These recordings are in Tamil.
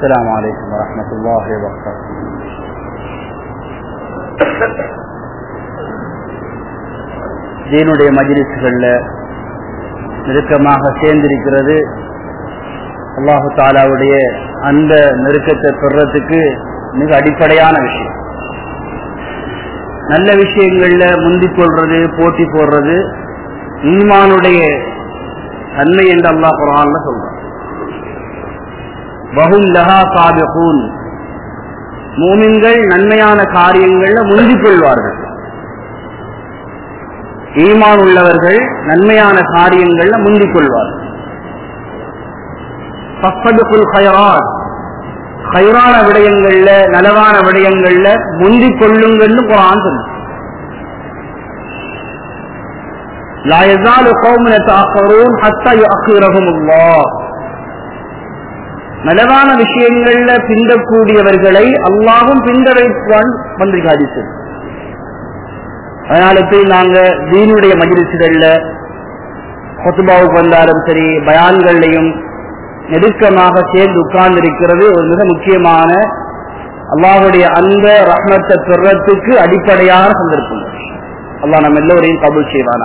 السلام عليكم ورحمة الله وبركاته தீனுடைய மஜிலிஸ்களில் நெருக்கமாக சேர்ந்திருக்கிறது அல்லாஹு தாலாவுடைய அந்த நெருக்கத்தை பெறத்துக்கு மிக அடிப்படையான விஷயம் நல்ல விஷயங்கள்ல முந்திக் கொள்றது போட்டி போடுறது ஈமானுடைய தன்மை என்று அல்லாஹ் குரான்ல சொல்றான் வஹும் லஹா சாபிகூன் மூமின்கள் நன்மையான காரியங்கள்ல முந்திக் கொள்வார்கள் ஈமான் உள்ளவர்கள் நன்மையான காரியங்கள்ல முந்திக் கொள்வார்கள் ஃபஸ்தபிகுல் ஹைராத் ஹைரான விடயங்கள்ல நலவான விடயங்கள்ல முந்திக் கொள்ளுங்கள்னு குரான் சொல்லு لا يزال قوم يتأخرون حتى يؤخرهم الله நலவான விஷயங்கள்ல பிந்தக்கூடியவர்களை அல்லாஹும் பிந்த வைப்பான் வந்திருக்காதிச்சு அதனால போய் நாங்க தீனுடைய மஜிலிசுகள்ல கொத்துபாவுக்கு வந்தாலும் சரி பயான்கள்லையும் நெருக்கமாக சேர்ந்து உட்கார்ந்திருக்கிறது ஒரு மிக முக்கியமான அல்லாஹுடைய அந்த ரஹ்மத்தை பெறத்துக்கு அடிப்படையான சந்தர்ப்பம் அல்லாஹ் நம்ம எல்லோரையும் கபூல் செய்வானா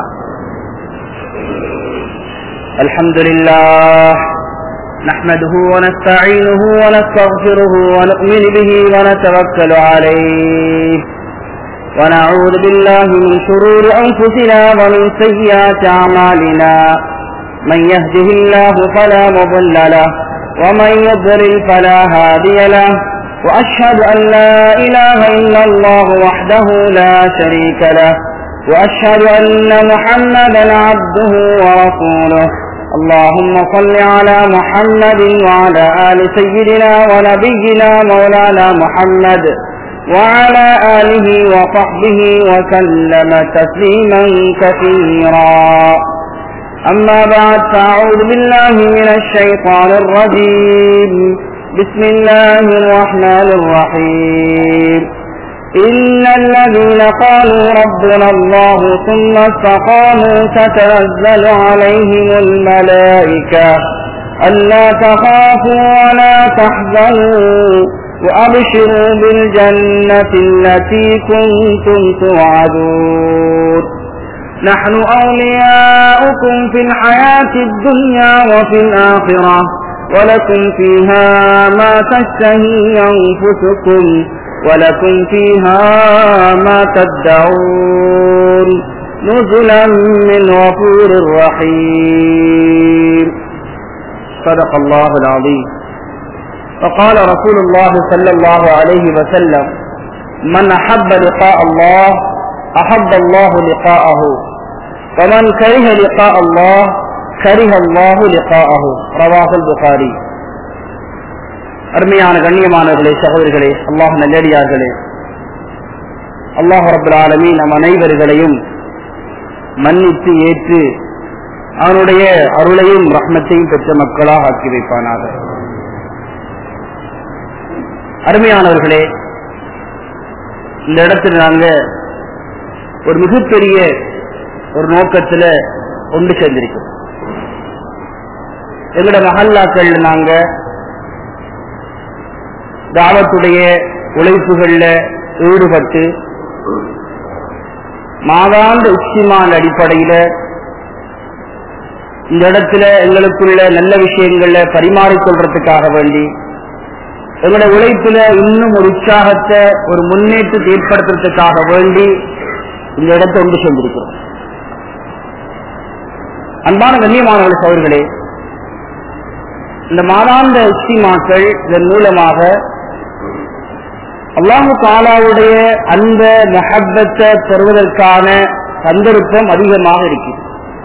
الحمد لله نحمده ونستعينه ونستغفره ونؤمن به ونتوكل عليه ونعوذ بالله من شرور أنفسنا ومن سيئات أعمالنا من يهده الله فلا مضل له ومن يضلل فلا هادي له وأشهد أن لا إله إلا الله وحده لا شريك له وأشهد أن محمدا عبده ورسوله اللهم صل على محمد وعلى آل سيدنا ونبينا مولانا محمد وعلى آله وصحبه وسلم تسليما كثيرا أما بعد فأعوذ بالله من الشيطان الرجيم بسم الله الرحمن الرحيم إن الذين قالوا ربنا الله ثم استقاموا تتنزل عليهم الملائكة ألا تخافوا ولا تحزنوا وأبشروا بالجنة التي كنتم توعدون نحن أولياؤكم في الحياة الدنيا وفي الآخرة ولكم فيها ما تشتهي أنفسكم ولكم فيها ما تدعون نزلا من غفور رحيم صدق الله العظيم فقال رسول الله صلى الله عليه وسلم من أحب لقاء الله أحب الله لقاءه ومن كره لقاء الله كره الله لقاءه رواه البخاري அருமையான கண்ணியமானவர்களே சகோதரிகளே அல்லாஹ் நல்லடியார்களே அல்லாஹ் ரபுல் ஆலமி நம் அனைவர்களையும் மன்னித்து ஏற்று அவனுடைய அருளையும் ரஹ்மத்தையும் பெற்ற மக்களாக ஆக்கி வைப்பானாக அருமையானவர்களே இந்த இடத்துல நாங்க ஒரு மிகப்பெரிய ஒரு நோக்கத்துல ஒன்று சேர்ந்திருக்கோம் எங்களோட மஹல்லாக்கள் நாங்க தாவத்துடைய உழைப்புகள்ல ஈடுபட்டு மாதாந்த உச்சிமான அடிப்படையில இந்த இடத்துல எங்களுக்குள்ள நல்ல விஷயங்கள்ல பரிமாறிக்கொள்றதுக்காக வேண்டி எங்களுடைய உழைப்புல இன்னும் ஒரு உற்சாகத்தை ஒரு முன்னேற்றத்தை ஏற்படுத்துறதுக்காக வேண்டி இந்த இடத்தை ஒன்று சென்றிருக்கிறோம் அன்பான கண்ணியமானவர்கள் சோழர்களே இந்த மாதாந்த உச்சிமாக்கள் இதன் மூலமாக அல்லாஹு தாலாவுடைய அந்த மஹப்பத்தை பெறுவதற்கான சந்தர்ப்பம் அதிகமாக இருக்கிறது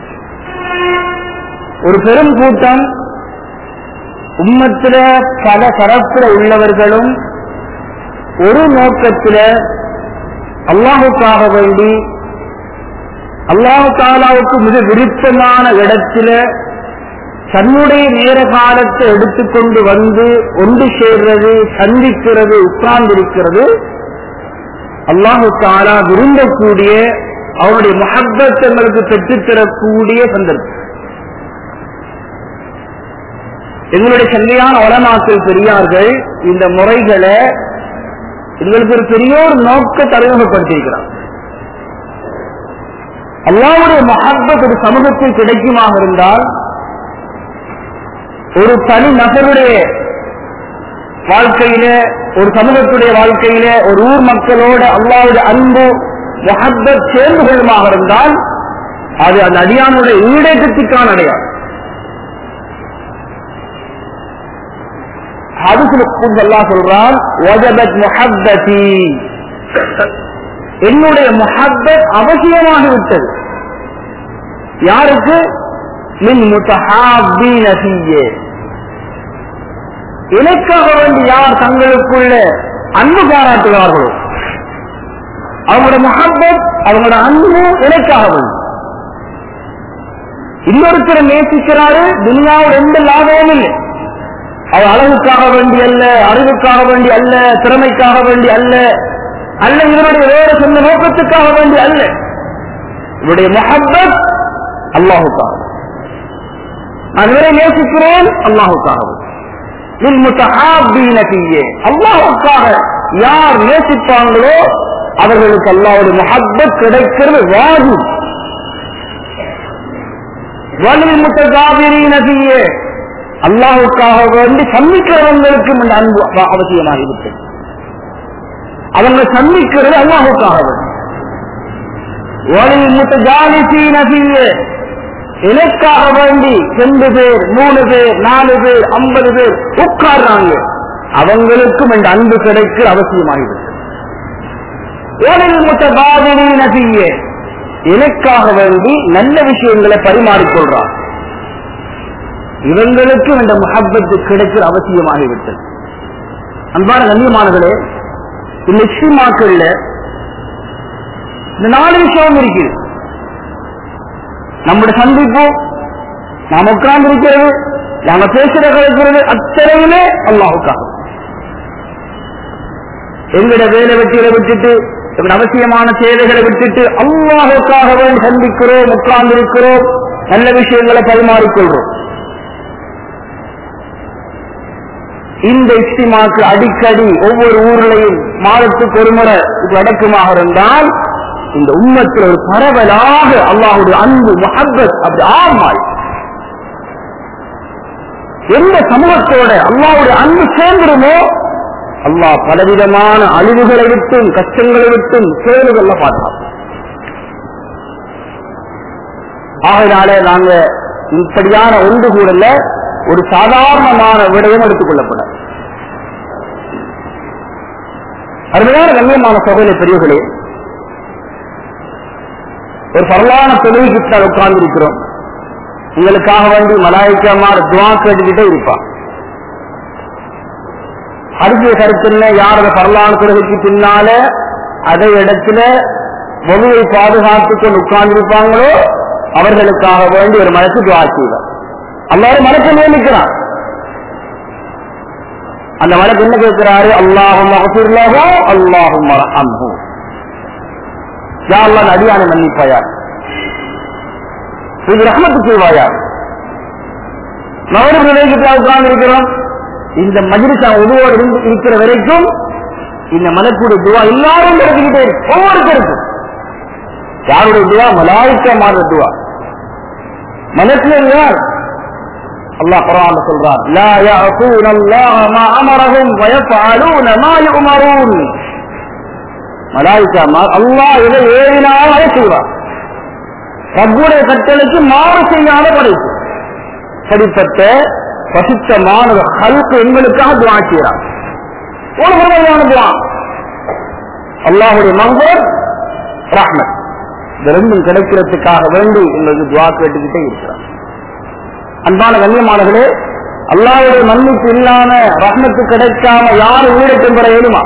ஒரு பெரும் கூட்டம் உம்மத்தில பல தரப்புல உள்ளவர்களும் ஒரு நோக்கத்தில அல்லாஹுக்காக வேண்டி அல்லாஹு தாலாவுக்கு மிக விருப்பமான இடத்துல தன்னுடைய நேர காலத்தை எடுத்துக்கொண்டு வந்து ஒன்று சேர்றது சந்திக்கிறது உட்கார்ந்திருக்கிறது அல்லாஹு தாலா விரும்பக்கூடிய அவருடைய மகத்தங்களுக்கு பெற்றுத்தரக்கூடிய சந்தர்ப்பம் எங்களுடைய சங்கையான உலமாக்கள் பெரியார்கள் இந்த முறைகளை எங்களுக்கு ஒரு பெரிய ஒரு நோக்கத்தை அறிமுகப்படுத்தியிருக்கிறார் அல்லாவுடைய மகப்பத் ஒரு சமூகத்தில் கிடைக்குமாக இருந்தால் ஒரு தனி நபருடைய வாழ்க்கையில ஒரு சமூகத்துடைய வாழ்க்கையில ஒரு ஊர் மக்களோட அல்லாவுடைய அன்பு மொஹப்பத் சேர்ந்து கொள்ளுமாக இருந்தால் அது அந்த அடியானுடைய ஈடேற்றத்துக்கான அடையாளம் அதுக்குள்ளா சொல்றான் வஜபத் முஹப்பதி என்னுடைய முஹப்பத் அவசியமாக விட்டது யாருக்கு மின் முத்தஹாபீன ஃபீயே எனக்காக வேண்டி யார் தங்களுக்குள்ள அன்பு பாராட்டுவார்களோ அவங்களோட முகப்பத் அவங்களோட அன்பு எனக்காக வேண்டி இன்னொருத்தரை நேசிக்கிறாரு துனியாவோட எந்த லாபமும் இல்லை அவர் அழகுக்காக வேண்டி அல்ல அறிவுக்காக வேண்டி அல்ல திறமைக்காக வேண்டி அல்ல அல்ல இவருடைய வேறு சொந்த நோக்கத்துக்காக வேண்டி அல்ல இவருடைய முகப்பத் அல்லாஹுக்காக நான் இவரை நேசிக்கிறேன் அல்லாஹுக்காக அல்லாஹுக்காக யார் நேசிப்பாங்களோ அவர்களுக்கு அல்லாவுடைய முகப்பத் கிடைக்கிறது வாஜி வலில் முத்தகாபிரீனதியே அல்லாஹுக்காக வேண்டி சந்திக்கிறவங்களுக்கும் இந்த அன்பு அவசியமாகிவிட்டது அவங்க சந்திக்கிறது அல்லாஹுக்காக வேண்டி வலில் முத்தஜாலிசீனதியே எனக்காக வேண்டி ரெண்டு பேர் மூணு பேர் நாலு பேர் ஐம்பது பேர் உட்கார்றாங்க அவங்களுக்கும் இந்த அன்பு கிடைக்க அவசியமாகிவிட்டது நபியே எனக்காக வேண்டி நல்ல விஷயங்களை பரிமாறிக்கொள்றார் இவங்களுக்கும் இந்த முகப்பத்து கிடைக்கிற அவசியமாகிவிட்டது அன்பான கண்ணியமானங்களே இந்த இஸ்லாமாக்கள்ல இந்த நாலு விஷயம் இருக்குது நம்முடைய சந்திப்பு நாம் உட்கார்ந்து இருக்கிறது நாம பேசுற கிடைக்கிறது அத்தனையுமே அல்லாஹுக்காக எங்கட வேலை வெட்டிகளை விட்டுட்டு எங்களோட அவசியமான சேவைகளை விட்டுட்டு அல்லாஹுக்காக வேண்டி சந்திக்கிறோம் உட்கார்ந்து இருக்கிறோம் நல்ல விஷயங்களை பரிமாறிக்கொள்றோம் இந்த இஸ்திமாக்கு அடிக்கடி ஒவ்வொரு ஊர்லையும் மாதத்துக்கு ஒரு முறை இது நடக்குமாக இருந்தால் இந்த உம்மத்தில் ஒரு பரவலாக அல்லாஹுடைய அன்பு முஹப்பத் அப்படி ஆமாய் எந்த சமூகத்தோட அல்லாவுடைய அன்பு சேர்ந்துருமோ அல்லாஹ் பலவிதமான அழிவுகளை விட்டும் கஷ்டங்களை விட்டும் செயல்கள்ல பார்த்தார் ஆகையினால நாங்க இப்படியான ஒன்று கூடல ஒரு சாதாரணமான விடயம் எடுத்துக் கொள்ளப்பட அருமையான கண்ணியமான சகோதர பெரியவர்களே ஒரு பரவான தொழில்கிட்ட உட்கார்ந்து இருக்கிறோம் உங்களுக்காக வேண்டி மலாய்க்கமார் துவா கேட்டுக்கிட்டே இருப்பான் அடுத்த கருத்துல யார் அந்த பரலான தொழுகைக்கு பின்னால அதே இடத்துல பொதுவை பாதுகாத்துக் கொண்டு உட்கார்ந்திருப்பாங்களோ அவர்களுக்காக வேண்டி ஒரு மனசு துவா செய்வார் எல்லாரும் மனசை நியமிக்கிறான் அந்த மனக்கு என்ன கேட்கிறாரு அல்லாஹும் மகசூர்லாகோ அல்லாஹும் அன்பு யாரெல்லாம் அடியான மன்னிப்பாயார் இது ரஹமத்து செய்வாயார் நவரு விவேகத்தில் உட்கார்ந்து இருக்கிறோம் இந்த மஜிலிசா உதவோடு இருந்து இருக்கிற வரைக்கும் இந்த மலக்குடைய துவா எல்லாரும் நடத்திக்கிட்டே இருக்கு ஒவ்வொருத்தருக்கும் யாருடைய துவா மலாய்க்க மாற துவா மலக்குல யார் அல்லாஹ் குரான் சொல்றார் லா يعصون الله ما امرهم ويفعلون ما يؤمرون மலாய்க்கா அல்லாஹ் எதை ஏறினாலும் அதை செய்வார் ரப்புடைய கட்டளைக்கு மாறு செய்யாத படைப்பு படிப்பட்ட பசுத்தமான ஹல்கு எங்களுக்காக துவா செய்கிறார் ஒரு முறையான துவா அல்லாஹுடைய மங்கர் ரஹ்மத் இந்த ரெண்டும் கிடைக்கிறதுக்காக வேண்டி எங்களுக்கு துவா கேட்டுக்கிட்டே இருக்கிறார் அன்பான கண்ணியமானர்களே அல்லாவுடைய மன்னிப்பு இல்லாம ரஹ்மத்து கிடைக்காம யாரும் வீடட்டும் பெற ஏழுமா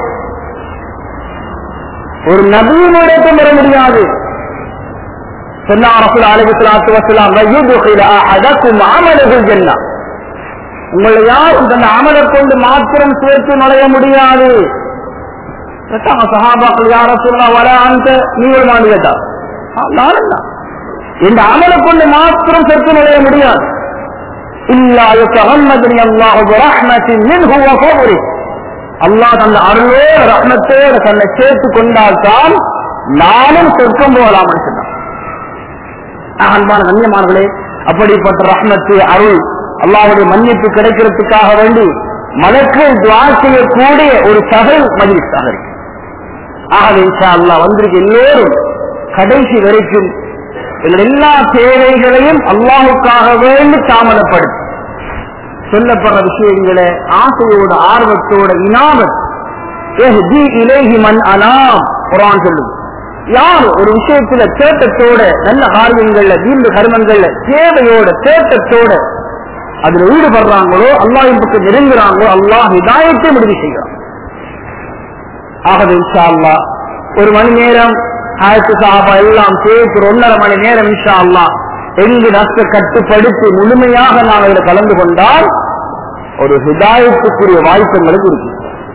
ஒரு நபியும் வீடட்டும் பெற முடியாது சொன்னார் ரசூல் அலைஹி ஸலாத்து வஸலாம் வயுதுகில அஹதக்கும் அமலஹுல் ஜன்னah உங்களை யாரும் தன் அமலை கொண்டு மாத்திரம் சேர்த்து நுழைய முடியாது கேட்டாங்க சஹாபாக்கள் யார சொல்லா வர அந்த நீ ஒரு மாண்டு கேட்டா நானும் தான் இந்த அமலை கொண்டு மாத்திரம் சேர்த்து நுழைய முடியாது இல்லா யத்தகம்மதுனி அல்லாஹு பிரஹ்மத்தின் மின்ஹு வ ஃபضله அல்லாஹ் தந்த அருளோட ரஹ்மத்தோட தன்னை சேர்த்து கொண்டால்தான் நானும் சொர்க்கம் போகலாம்னு சொன்னான் ஆக, அன்பான கண்ணியமானவர்களே அப்படிப்பட்ட ரஹ்மத்து அருள் அல்லாஹ்வுடைய மன்னிப்பு கிடைக்கிறதுக்காக வேண்டி மலக்கு துவா செய்யக்கூடிய ஒரு சகல் மஜிலிஸாக இருக்கு ஆகவே இன்ஷா அல்லாஹ் வந்திருக்க எல்லோரும் கடைசி வரைக்கும் எங்கள் எல்லா தேவைகளையும் அல்லாஹுக்காக வேண்டி தாமதப்படுத்தி சொல்லப்படுற விஷயங்களை ஆசையோட ஆர்வத்தோட இனாமத் எஹ்தி இலேஹி மன் அனாம் குரான் சொல்லுது யார் ஒரு விஷயத்துல தேட்டத்தோட நல்ல காரியங்கள்ல வீண்டு கர்மங்கள்ல தேவையோட தேட்டத்தோட அதுல ஈடுபடுறாங்களோ அல்லாஹின் பக்கம் நெருங்குறாங்களோ அல்லாஹ் ஹிதாயத்தை முடிவு செய்கிறான் ஆகவே இன்ஷா அல்லாஹ் ஒரு மணி நேரம் ஆயிரத்து சாபா எல்லாம் சேர்த்து ஒரு ஒன்றரை மணி நேரம் இன்ஷா அல்லாஹ் எங்கு நஷ்ட கட்டுப்படுத்தி முழுமையாக நாம் அதில் கலந்து கொண்டால் ஒரு ஹிதாயத்துக்குரிய வாய்ப்பு எங்களுக்கு இருக்கு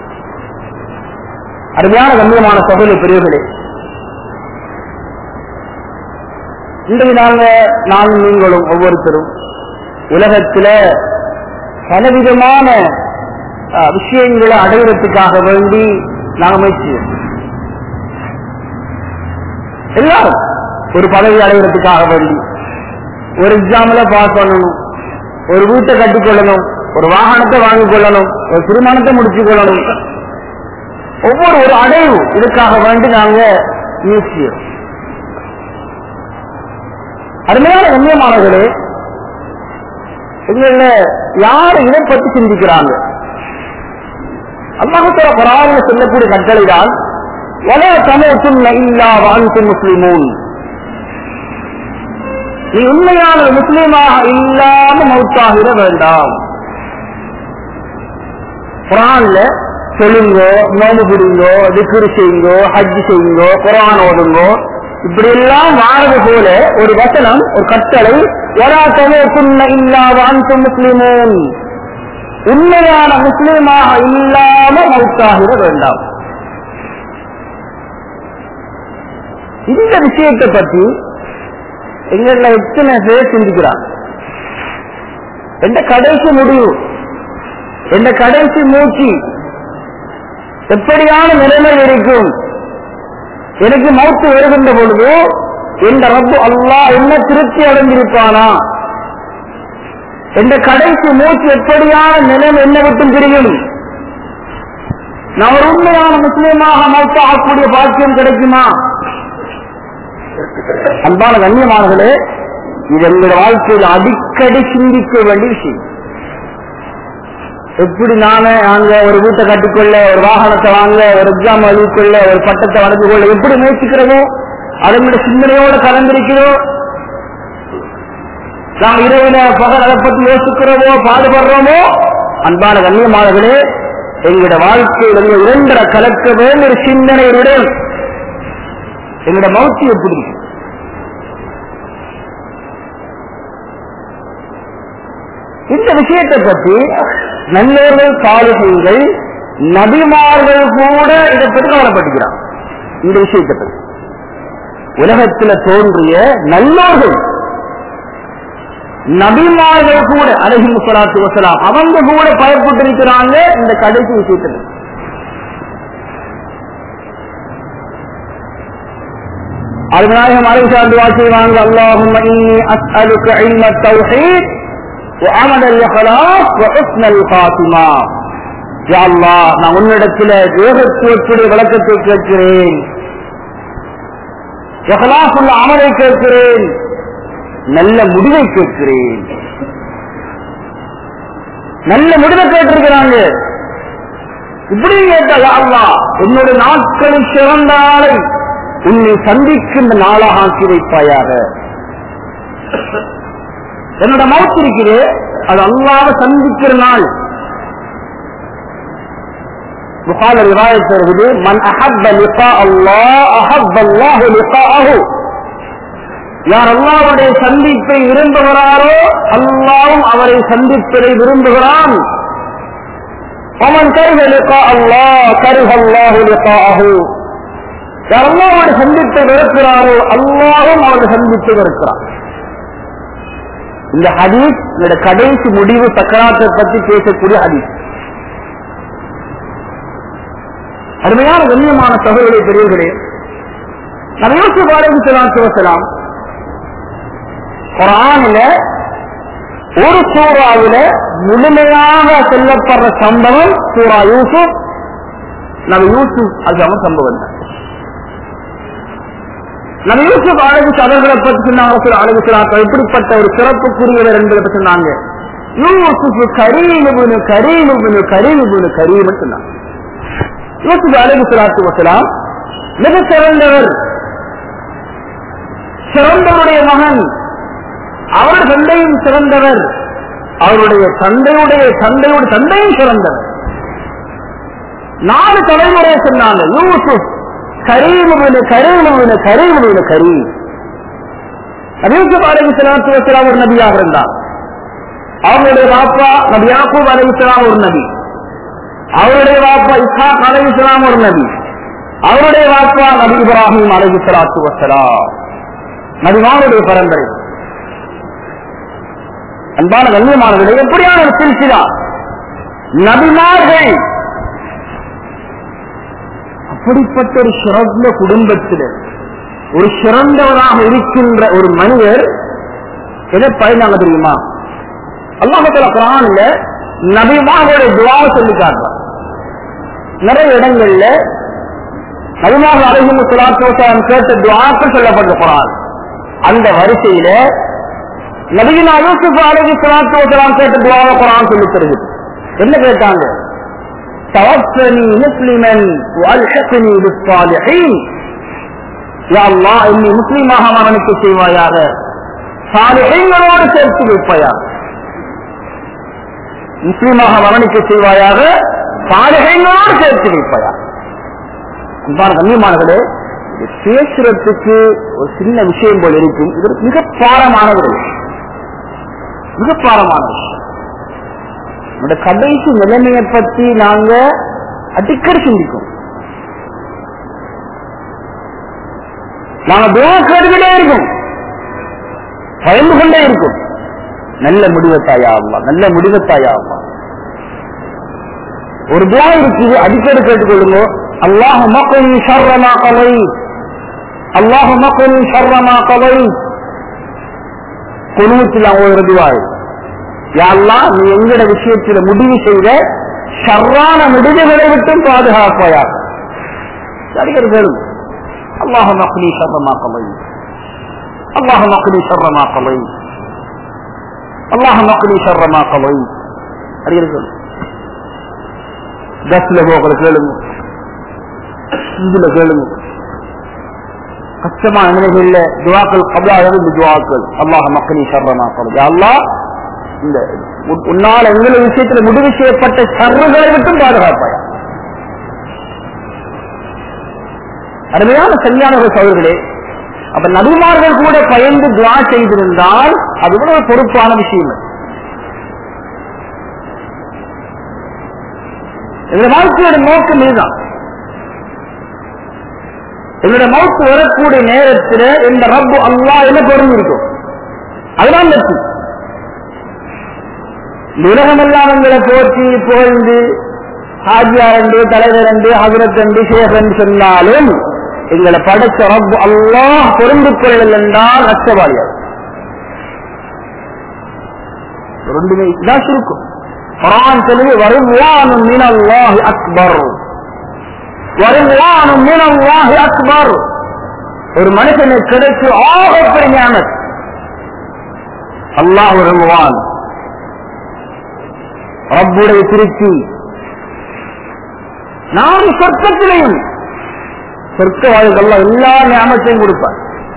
அருமையான கண்ணியமான சகோதர பெரியவர்களே இன்றைக்கு நாங்க நானும் நீங்களும் ஒவ்வொருத்தரும் உலகத்துல பலவிதமான அஹ், விஷயங்களை அடைவதற்காக வேண்டி நாங்க முயற்சி செய்வோம். எல்லாரும் ஒரு பதவி அடைவதற்காக வேண்டி ஒரு எக்ஸாம்ல பாஸ் பண்ணணும் ஒரு வீட்டை கட்டிக்கொள்ளணும் ஒரு வாகனத்தை வாங்கிக் கொள்ளணும் ஒரு திருமணத்தை முடிச்சுக் கொள்ளணும் ஒவ்வொரு ஒரு அடைவு இதுக்காக வேண்டி நாங்க முயற்சி செய்வோம். அருமையான கண்ணியமானவர்களே எங்கள யார் இதை பற்றி சிந்திக்கிறாங்க அல்லாஹுத்தர குரான்ல சொல்லக்கூடிய கட்டளை தான் வல சமூகத்தும் இல்லா வாழ்த்து முஸ்லிமூன் நீ உண்மையான ஒரு முஸ்லீமாக இல்லாம மௌத்தாகிட வேண்டாம் குரான்ல சொல்லுங்கோ நோம்பு பிடிங்கோ திக்குரு செய்யுங்கோ ஹஜ் செய்யுங்கோ குரான் ஓதுங்கோ இப்படி எல்லாம் வாழது போல ஒரு வசனம் ஒரு கட்டளை ஒரா தமேக்குன்ன இல்லா வாழ்த்து முஸ்லிமூன் உண்மையான முஸ்லீமாக இல்லாம மௌத்தாகிட வேண்டாம் இந்த விஷயத்தை பற்றி எங்கள எத்தனை பேர் சிந்திக்கிறாங்க எந்த கடைசி முடிவு எந்த கடைசி மூச்சு எப்படியான நிலைமை இருக்கும் எனக்கு மௌத்து வருகின்ற பொழுது இந்த ரப்பு அல்லாஹ் என்ன திருப்தி அடைந்திருப்பானா எந்த கடைசி மூச்சு எப்படியான நிலைமை என்ன விட்டும் தெரியும் நான் ஒரு உண்மையான முஸ்லீமாக மௌத்தாகக்கூடிய பாக்கியம் கிடைக்குமா அன்பான கண்ணியமானர்களே இது எங்களுடைய வாழ்க்கையில் அடிக்கடி சிந்திக்க வேண்டிய விஷயம் எப்படி நானே அங்க ஒரு வீட்டை கட்டிக்கொள்ள ஒரு வாகனத்தை வாங்க ஒரு எக்ஸாம் எழுதிக்கொள்ள ஒரு பட்டத்தை வளர்ந்து கொள்ள எப்படி முயற்சிக்கிறோமோ அதனுடைய சிந்தனையோடு கலந்திருக்கிறோம் நாம் இரவில பகல் அதை பத்தி யோசிக்கிறோமோ பாடுபடுறோமோ அன்பான கண்ணியமானர்களே எங்களுடைய வாழ்க்கையில் எங்கள் இரண்டரை கலக்க வேண்டிய ஒரு சிந்தனையுடன் எங்களுடைய மௌத்தி எப்படி இருக்கு? இந்த விஷயத்தை பற்றி நல்லோர்கள் சாலிகள் நபிமார்கள் கூட இதை பற்றி கவலைப்பட்டுக்கிறார் இந்த விஷயத்தை பற்றி உலகத்தில் தோன்றிய நல்லோர்கள் நபிமார்கள் கூட அலஹி முசலாத்து வசலாம் அவங்க கூட பயப்பட்டிருக்கிறாங்க இந்த கடைசி விஷயத்தில் அருநாயகம் அலைசார்ந்து வாசிவாங்க அல்லாஹும் அஸ்அலுக இல்ம தௌஹீத் وعمل الإخلاص وحسن الخاتمة يا الله நான் உன்னிடத்தில் ஏகத்துவத்துடைய விளக்கத்தை கேட்கிறேன் இஹ்லாஸ் உள்ள அமலை கேட்கிறேன் நல்ல முடிவை கேட்கிறேன் நல்ல முடிவை கேட்டிருக்கிறாங்க இப்படி கேட்டா யா அல்லாஹ் என்னுடைய நாட்களில் சிறந்த நாளை உன்னை சந்திக்கின்ற நாளாக ஆக்கி வைப்பாயாக என்னோட மவுத் இருக்குது அது அல்லாத சந்திக்கிற நாள் புகால ரிவாயத் வருகிறது மன் அஹப்ப லிகா அல்லாஹ் அஹப்ப அல்லாஹு லிகாஅஹு யார் அல்லாஹ்வுடைய சந்திப்பை விரும்புகிறாரோ அல்லாஹ்வும் அவரை சந்திப்பதை விரும்புகிறான் ومن كره لقاء الله كره الله لقاءه யார் அல்லாஹ்வுடைய சந்திப்பை வெறுக்கிறாரோ அல்லாஹ்வும் அவருடைய சந்திப்பை வெறுக்கிறார் இந்த ஹதீஸ் என்னோட கடைசி முடிவு சக்கராத்தை பத்தி பேசக்கூடிய ஹதீஸ் அருமையான கண்ணியமான சகோதரி பெரியவர்களே நம்ம யூசுப் அலைஹி ஸலாத்து வஸலாம் குர்ஆனில ஒரு சூறாவில முழுமையாக சொல்லப்படுற சம்பவம் சூரா யூசுப் நம்ம யூசுப் அது சம்பவம் தான் நம்ம யூசுப் அழகு அவர்களை பற்றி சொன்னாங்க அழகு சொல்லாக்கள் எப்படிப்பட்ட ஒரு சிறப்புக்குரியவர் என்பதை பற்றி சொன்னாங்க யூசுப் கரீமுபுனு கரீமுபுனு கரீமுபுனு கரீம்னு சொன்னாங்க யூசுப் அழகு சொல்லாத்து வசலாம் மிக சிறந்தவர் சிறந்தவருடைய மகன் அவர் தந்தையும் சிறந்தவர் அவருடைய தந்தையுடைய தந்தையுடைய தந்தையும் சிறந்தவர் நாலு தலைமுறை சொன்னாங்க யூசுப் கரீமுவின கரீமுவின கரீமுவின கரீம் யூசுப் அலி சலாத்து வசலாம் ஒரு நபியாக இருந்தார் அவருடைய வாப்பா நபி யாக்கூப் அலி இஸ்லாம் ஒரு நபி அவருடைய வாப்பா இஸ்ஹாக் அலி இஸ்லாம் ஒரு நபி அவருடைய வாப்பா நபி இப்ராஹிம் அலி சலாத்து வசலாம் நபிமானுடைய பரம்பரை அன்பான கண்ணியமானவர்கள் எப்படியான ஒரு சில்சிலா நபிமார்கள் அப்படிப்பட்ட ஒரு சிறந்த குடும்பத்தில் ஒரு சிறந்தவராக இருக்கின்ற ஒரு மனிதர் எதை பயனாங்க தெரியுமா அல்லாஹத்துல குரான்ல நபிமாவோட துவாவை சொல்லி காட்டுறான் நிறைய இடங்கள்ல நபிமாக அழகும் சுலாத்துவசாரம் கேட்ட துவாக்கள் சொல்லப்பட்ட குரான் அந்த வரிசையில நபிகினா யூசுப் அழகி சுலாத்துவசாரம் கேட்ட துவாவை குரான் சொல்லி தருது என்ன கேட்டாங்க توفني مسلما والحقني بالصالحين يا الله اني முஸ்லிமாக மரணிக்க செய்வாயாக சாலிஹீங்களோடு சேர்த்து வைப்பாயாக முஸ்லிமாக மரணிக்க செய்வாயாக சாலிஹீங்களோடு சேர்த்து வைப்பாயாக அன்பான கண்ணியமானவர்களே இது பேசுறதுக்கு ஒரு சின்ன விஷயம் போல் இருக்கும் இது மிக பாரமான ஒரு விஷயம் மிக பாரமான விஷயம் நம்முடைய கடைசி நிலைமையை பத்தி நாங்க அடிக்கடி சிந்திக்கும் நாங்க துவா கேட்டுக்கிட்டே இருக்கும் பயந்து கொண்டே இருக்கும் நல்ல முடிவத்தாயா ஆகுமா நல்ல முடிவத்தாயா ஆகுமா ஒரு துவா இருக்குது அடிக்கடி கேட்டுக்கொள்ளுங்க அல்லாஹ் மக்கள் ஷர்ரமா கலை அல்லாஹ் மக்கள் ஷர்ரமா கலை குழுவத்தில் ஒரு துவாய் யாரெல்லாம் நீ எங்கட விஷயத்தில் முடிவு செய்த ஷர்ரான முடிவுகளை விட்டும் பாதுகாப்பாயா அடிக்கடி கேளுங்க அல்லாஹ் மக்னி ஷர்ரமா கலை அல்லாஹ் மக்னி ஷர்ரமா கலை அல்லாஹ் மக்னி ஷர்ரமா கலை அடிக்கடி கேளுங்க பஸ்ல போகிற கேளுங்க இதுல கேளுங்க கஷ்டமான நிலைகள்ல துவாக்கள் கபலாக இந்த துவாக்கள் அல்லாஹ் மக்களி ஷர்ரமா கலை அல்லாஹ் இந்த உன்னால் எங்களை விஷயத்தில் முடிவு செய்யப்பட்ட சர்வங்களை விட்டும் பாதுகாப்பாயா அருமையான சரியான சோழர்களே அப்ப நபிமார்கள் கூட பயந்து துவா செய்திருந்தால் அது கூட ஒரு பொறுப்பான விஷயம் எங்க வாழ்க்கையோட நோக்கம் இதுதான் எங்களோட மவுத்து வரக்கூடிய நேரத்தில் இந்த ரப்பு அல்லா என்ன பொருள் இருக்கும் அதுதான் வெற்றி உலகமெல்லாம் எங்களை போற்றி புகழ்ந்து ஹாஜியார் என்று தலைவர் என்று ஹசரத் என்று ஷேக் என்று சொன்னாலும் எங்களை படைச்ச ரப்பு அல்லாஹ் பொருந்து கொள்ளல் என்றால் நஷ்டவாளியார் ரெண்டுமே இதான் சுருக்கும் குரான் சொல்லி வருவானும் மினல்லாஹி அக்பர் வருவானும் மினல்லாஹி அக்பர் ஒரு மனுஷனுக்கு கிடைச்சு ஆகப்பெரிய ஞானம் அல்லாஹ் வருவான் ரப்புடைய திருச்சி நாம் சொர்க்கத்திலையும் சொர்க்க வாழ்க்கெல்லாம் எல்லா ஞாபகத்தையும் கொடுப்பார்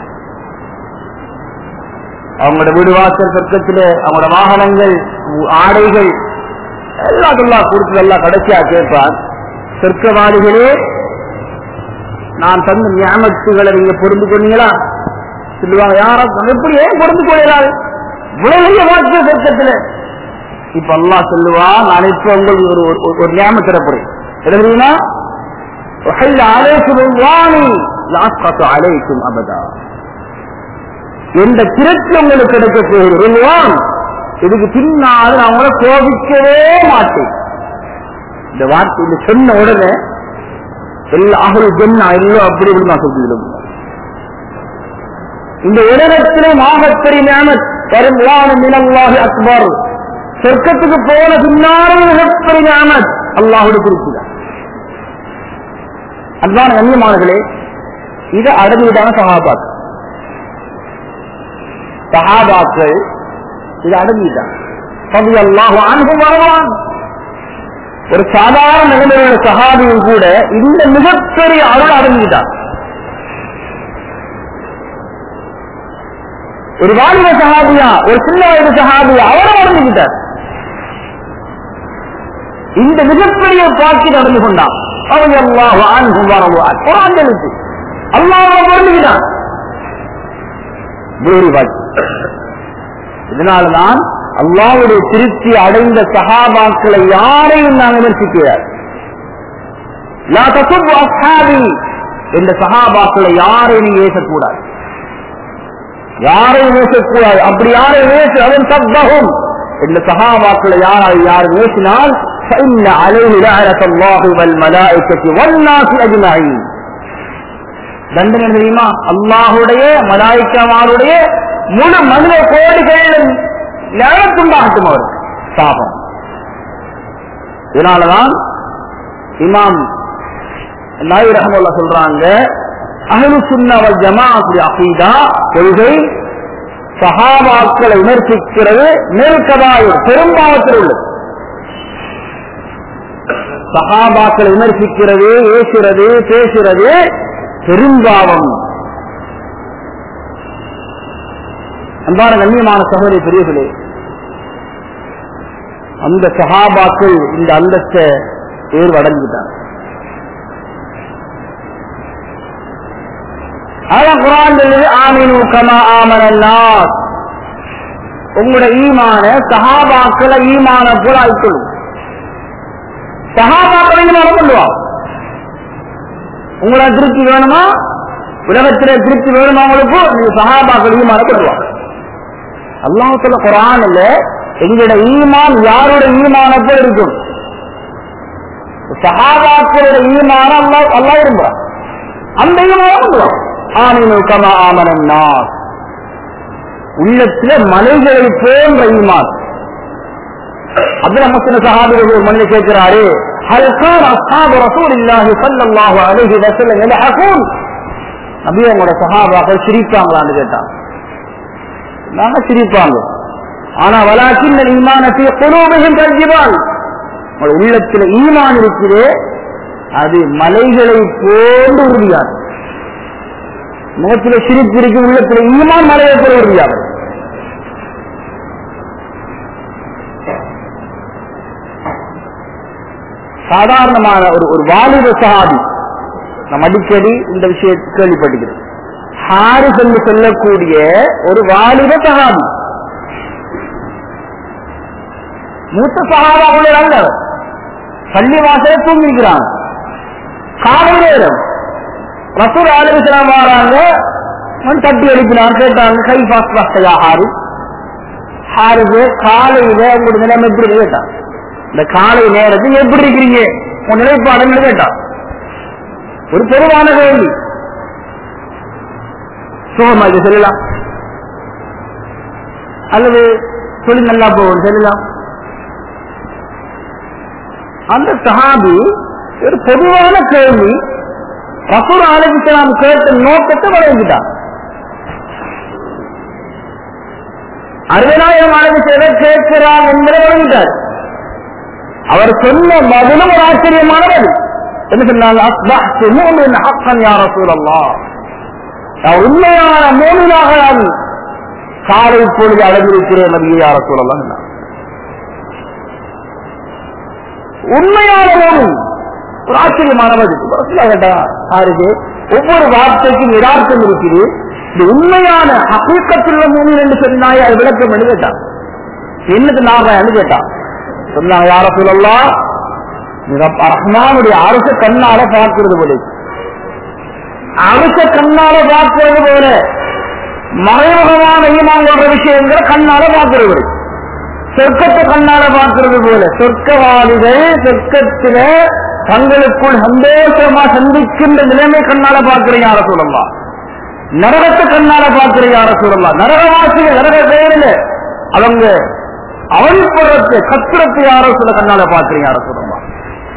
அவங்களோட வீடு வாசல் சொர்க்கத்திலே அவங்களோட வாகனங்கள் ஆடைகள் எல்லாத்தெல்லாம் கொடுத்து எல்லாம் கடைசியா கேட்பார் சொர்க்கவாதிகளே நான் தந்த ஞாபகத்துகளை நீங்க பொருந்து கொண்டீங்களா சொல்லுவாங்க யாரும் எப்படி ஏன் பொருந்து கொள்ளாது உலகைய வாழ்க்கை சொர்க்கத்திலே இப்ப அல்லா சொல்லுவா நான் இப்ப உங்களுக்கு ஒரு ஒரு- ஒரு ஞாபக திறப்புறேன் எழுதுறீங்கன்னா وحل عليكم الواني لا أسقط عليكم أبدا எந்த திருச்சி உங்களுக்கு கிடைக்க போகிறேன் இதுக்கு பின்னால் நான் உங்களை கோபிக்கவே மாட்டேன் இந்த வார்த்தை இது சொன்ன உடனே எல்லா அகல் ஜென்னா எல்லாம் அப்படி இப்படி நான் சொல்லிவிடும் இந்த உலகத்திலே மாகப்பெரிய ஞானத் கரும்லான மினல்லாஹி அக்பர் சொர்க்கத்துக்கு போன பின்னாலே மிகப்பெரிய ஞானத் அல்லாஹுடைய குறிப்பிடார் அன்பான கண்ணியமானர்களே இது அடங்கியதான சகாபாக்கள் சகாபாக்கள் இது அடங்கிட்டான் பதி அல்லாஹ் அன்பு வருவான் ஒரு சாதாரண நிலைமையுள்ள சகாபியும் கூட இந்த மிகப்பெரிய அருள் அடங்கிட்டான் ஒரு வாலிப சகாபியா ஒரு சின்ன வயது சகாபியா அவரும் அடங்கிட்டார் இந்த மிகப்பெரிய பாக்கி நடந்து கொண்டான் அவன் அல்லாஹ் அன்பு வருவான் குரான் எழுத்து அல்லாஹ் பொருந்துகிறான் வேறு வாக்கி இதனால்தான் அல்லாவுடைய திருப்தி அடைந்த சகாபாக்களை யாரையும் நான் விமர்சிக்கிறார் என்ற சகாபாக்களை யாரையும் ஏசக்கூடாது யாரையும் ஏசக்கூடாது அப்படி யாரை ஏசு அதன் சத்தகும் என்ற சகாபாக்களை யாரை யார் ஏசினால் فإن عليه لعنة الله والملائكة والناس أجمعين தண்டனை தெரியுமா அல்லாஹுடைய மலாய்க்கமாருடைய முழு மனித கோடிகளிலும் லழத்துண்டாகட்டும் அவருக்கு சாபம் இதனாலதான் இமாம் நாய் ரஹமுல்லா சொல்றாங்க அஹ்லு சுன்னா வல் ஜமாஅத்துடைய அகீதா கொள்கை சஹாபாக்களை விமர்சிக்கிறது நெருக்கதாய் பெரும்பாவத்தில் உள்ளது சஹாபாக்களை விமர்சிக்கிறது ஏசுறது பேசுறது பெரும்பாவம் அன்பான கண்ணியமான சகோதரி பெரியர்களே அந்த சகாபாக்கள் இந்த அந்தஸ்த தேர்வு அடைஞ்சிட்டாங்க அதான் குரான் சொல்லுது ஆமினு கமா ஆமனல்லாஸ் உங்களோட ஈமான சஹாபாக்களை ஈமான போல ஆய்க்கொள்ளும் சஹாபாக்களை ஈமான கொள்ளுவாங்க உங்களோட திருப்தி வேணுமா உலகத்திலே திருப்தி வேணுமா உங்களுக்கு நீங்க சஹாபாக்கள் ஈமான கொள்ளுவாங்க அல்லாஹத்துல குரான் இல்ல எங்களோட ஈமான் யாரோட ஈமான போல இருக்கும் சஹாபாக்களோட ஈமான அல்லாஹ் அல்லாஹ் விரும்புறான் அந்த ஈமான கொள்ளுவாங்க ஆமினு கமா ஆமனன்னா உள்ளத்துல மலைகளை போன்ற ஈமான் அப்துல் முஸ்லிம் சஹாபிகள் ஒரு மனிதர் கேட்கிறாரு ஹல் கான் அஸ்ஹாபு ரசூலில்லாஹி ஸல்லல்லாஹு அலைஹி வஸல்லம் யலஹூன் நபி அவங்களோட சஹாபாக்கள் சிரிப்பாங்களான்னு கேட்டாங்க நாங்க சிரிப்பாங்க ஆனா வலாக்கின் ஈமான ஃபீ குலூபிஹிம் கல்ஜிபால் உங்களோட உள்ளத்துல ஈமான் இருக்குது அது மலைகளை போன்று உறுதியானது முகத்தில சிரிப்பு இருக்கு உள்ளத்துல ஈமான் மலையை போல உறுதியானது சாதாரணமான ஒரு ஒரு வாலிப சஹாபி நம்ம அடிக்கடி இந்த விஷயத்தை கேள்விப்பட்டுக்கிறோம் ஹாரிஸ் என்று சொல்லக்கூடிய ஒரு வாலிப சஹாபி மூத்த சகாபாவுடைய அல்ல பள்ளி வாசலை தூங்கிக்கிறாங்க காலை நேரம் ரசூல் ஆலோசனம் வராங்க அவன் தட்டி எழுப்பினார் கேட்டாங்க கை பாஸ் பாஸ்தையா ஹாரி ஹாரிஜு காலையில உங்களுடைய நிலைமை எப்படி இருக்கு கேட்டான் இந்த காலை நேரத்தில் எப்படி இருக்கிறீங்க உன் நிலைப்பாடுன்னு கேட்டான் ஒரு பொதுவான கேள்வி சுகமா இது சொல்லலாம் அல்லது சொல்லி நல்லா போகும் சொல்லலாம் அந்த சஹாபி ஒரு பொதுவான கேள்வி ரசூல் அலிஸ்லாம் கேட்ட நோக்கத்தை வழங்கிட்டான் அறுபதாயிரம் அலிசேவை கேட்கிறான் என்பதை வழங்கிட்டார் அவர் சொன்ன பதிலும் ஒரு ஆச்சரியமான பதில் என்ன சொன்னாங்க அஸ்பஹ்து மூமின் ஹக்கன் யா ரசூலல்லாஹ் நான் உண்மையான மூமினாக நான் காலை பொழுது அடைந்திருக்கிறேன் நபியை யா ரசூலல்லாஹ் சொன்னார் உண்மையான மூமின் ஒரு ஆச்சரியமான பதில் கேட்டா ஆறுது ஒவ்வொரு வார்த்தைக்கும் யதார்த்தம் இருக்குது இது உண்மையான ஹகீக்கத்துள்ள மூமின் என்று சொன்னாய் அது விளக்கம் என்று கேட்டான் என்னது நாகான்னு கேட்டான் சொன்னாங்க யார சொல்லலாம் ரஹ்மானுடைய அரச கண்ணால பார்க்கிறது போல அரச கண்ணால பார்க்கிறது போல மறைமுகமான ஈமான் கொள்ற விஷயங்களை கண்ணால பார்க்கிறவர் சொர்க்கத்தை கண்ணால பார்க்கிறது போல சொர்க்கவாதிகள் சொர்க்கத்தில தங்களுக்குள் சந்தோஷமா சந்திக்கின்ற நிலைமை கண்ணால பார்க்கிற யார சொல்லலாம் நரகத்தை கண்ணால பார்க்கிற யார சொல்லலாம் நரகவாசிகள் நரக செயலில் அவங்க அவன்புறத்தை கத்திரத்தை யாரோ சொல்ல கண்ணால பார்க்கிற யார சொல்லலாம்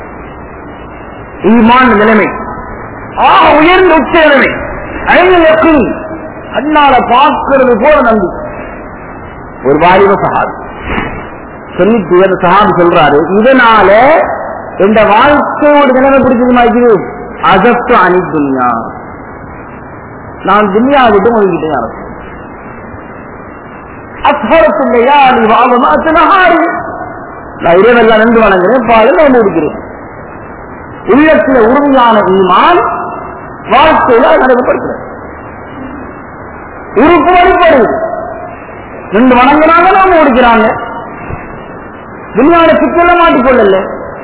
ஈமான் நிலைமை ஆக உயர்ந்த உச்ச நிலைமை ஐந்து யக்கீன் கண்ணால பார்க்கிறது போல நம்பி ஒரு வாலிப சகாபி சொல்லிட்டு அந்த சகாபி சொல்றாரு இதனால இந்த வாழ்க்கையோட நிலைமை பிடிச்சது மாதிரி அகத்து அணி துன்யா நான் துன்யா விட்டு ஒதுக்கிட்டேன் அரசு அஸ்வரத்துலையா நீ வாழமா நகாரி நான் இரவெல்லாம் நின்று வணங்குறேன் பாலில் ஒன்று இருக்கிறேன் உள்ளத்துல உறுதியான ஈமான் வாழ்க்கையில நடைமுறைப்படுத்துறேன் உறுப்பு வழிபடுது ரெண்டு வணங்கினாங்க நாம ஓடிக்கிறாங்க துணியாவில சிக்கல மாட்டிக்கொள்ளல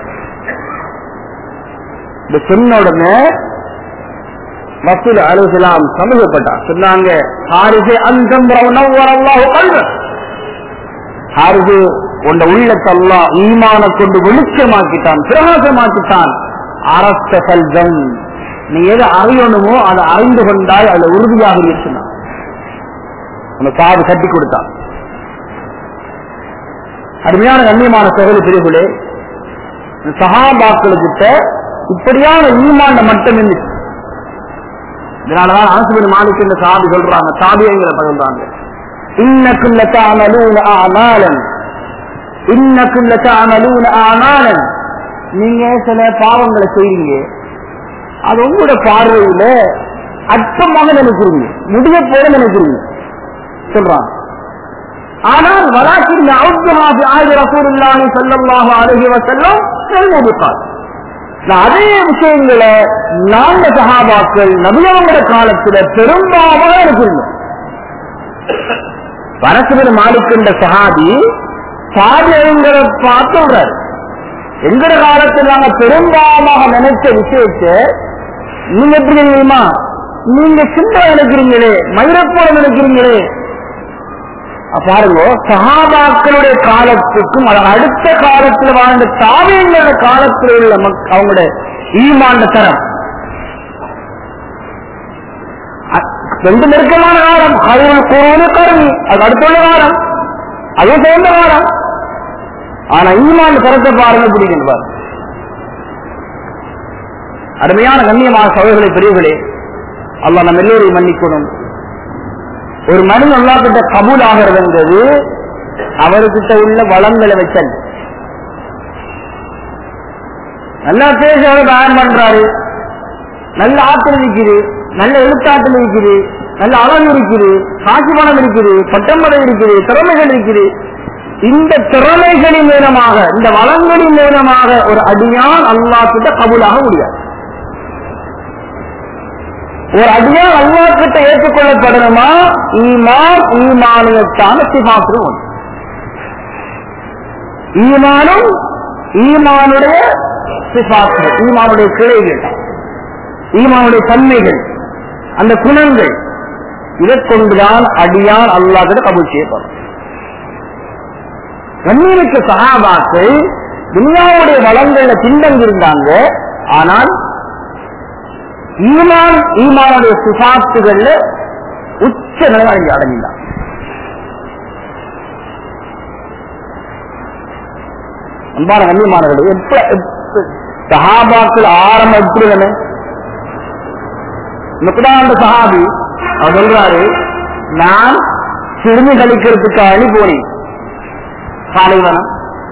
இந்த சொன்ன உடனே மசூல் அலுவலாம் சமூகப்பட்டார் சொன்னாங்க ஹாரிசே அந்தம் அல்லாஹ் கல்வ ஹாரிசு உண்ட உள்ளத்தல்லா ஈமான கொண்டு வெளிச்சமாக்கிட்டான் பிரகாசமாக்கிட்டான் அரச கல்வம் நீ எதை அறியணுமோ அதை அறிந்து கொண்டாய் அதுல உறுதியாக இருக்கிறான் அந்த காது கட்டி கொடுத்தான் அருமையான கண்ணியமான சகோதரி பிரிவுகளே சகாபாக்களுக்கிட்ட இப்படியான ஈமாண்ட மட்டும் இருந்துச்சு இதனாலதான் அரசு மாலிக் இந்த சாதி சொல்றாங்க சாதியங்களை பகிர்ந்தாங்க இன்னக்குள்ள தாமலூன ஆனாலன் இன்னக்குள்ள தாமலூன ஆனாலன் நீங்க சில பாவங்களை செய்றீங்க அது உங்களோட பார்வையில அற்பமாக நினைக்கிறீங்க முடிய போல நினைக்கிறீங்க சொல்றாங்க ஆனால் வலாக்கின் அவுத்துமாபி ஆயுத ரசூலுல்லாஹி ஸல்லல்லாஹு அலைஹி வஸல்லம் சொல்லிருக்கார் அதே விஷயங்களை நான்கு சகாபாக்கள் நபியவங்கள காலத்துல பெரும்பாலாக இருக்கிறோம் பரசுபர் மாலிக்கின்ற சகாபி சாதியங்களை பார்த்து சொல்றாரு எங்கட காலத்தில் நாங்க பெரும்பாலாக நினைச்ச விஷயத்தை நீங்க எப்படி தெரியுமா நீங்க சின்ன நினைக்கிறீங்களே மயிரப்போல நினைக்கிறீங்களே பாருங்க சகாபாக்களுடைய காலத்துக்கும் அடுத்த காலத்தில் வாழ்ந்த தாவியங்கள காலத்தில் உள்ள அவங்களுடைய ஈமாண்ட தரம் ரெண்டு நெருக்கமான காலம் கருள் குருன்னு கருவி அது அடுத்துள்ள காலம் அதுவும் சேர்ந்த காலம் ஆனா ஈமான் தரத்தை பாருங்க பிடிக்கும் அருமையான கண்ணியமான சகோதரர்களை பெரியவர்களே அல்ல நம்ம எல்லோரையும் மன்னிக்கணும் ஒரு மனிதன் அல்லா கிட்ட கபூல் ஆகிறதுங்கிறது அவர்கிட்ட உள்ள வளங்களை வச்சல் நல்லா பேச பயன் பண்றாரு நல்ல ஆற்றல் இருக்குது நல்ல எழுத்தாற்றல் இருக்குது நல்ல அழகு இருக்குது காட்சி பணம் இருக்குது பட்டம்படம் இருக்குது திறமைகள் இருக்குது இந்த திறமைகளின் மூலமாக இந்த வளங்களின் மூலமாக ஒரு அடியான் அல்லா கிட்ட கபூலாக முடியாது ஒரு அடியான் அல்லா கிட்ட ஏற்றுக்கொள்ளப்படணுமா ஈமான் ஈமானியத்தான சிபாசு ஒன்று ஈமானும் ஈமானுடைய சிபாசு ஈமானுடைய கிளைகள் ஈமானுடைய தன்மைகள் அந்த குணங்கள் இதை கொண்டுதான் அடியான் அல்லா கிட்ட கபூல் செய்யப்படும் கண்ணீருக்கு சகாபாக்கள் துனியாவுடைய வளங்கள்ல பின்தங்கியிருந்தாங்க ஆனால் ஈமான் ஈமானுடைய சுசாத்துகள்ல உச்ச நிலை அடைஞ்சு அடைஞ்சான் அன்பான கண்ணியமானவர்கள் எப்ப சஹாபாக்கள் ஆரம்பம் எப்படி தானே முப்பதாண்டு சஹாபி அவர் சொல்றாரு நான் சிறுமி கழிக்கிறதுக்காக போனேன் பாலைவனம்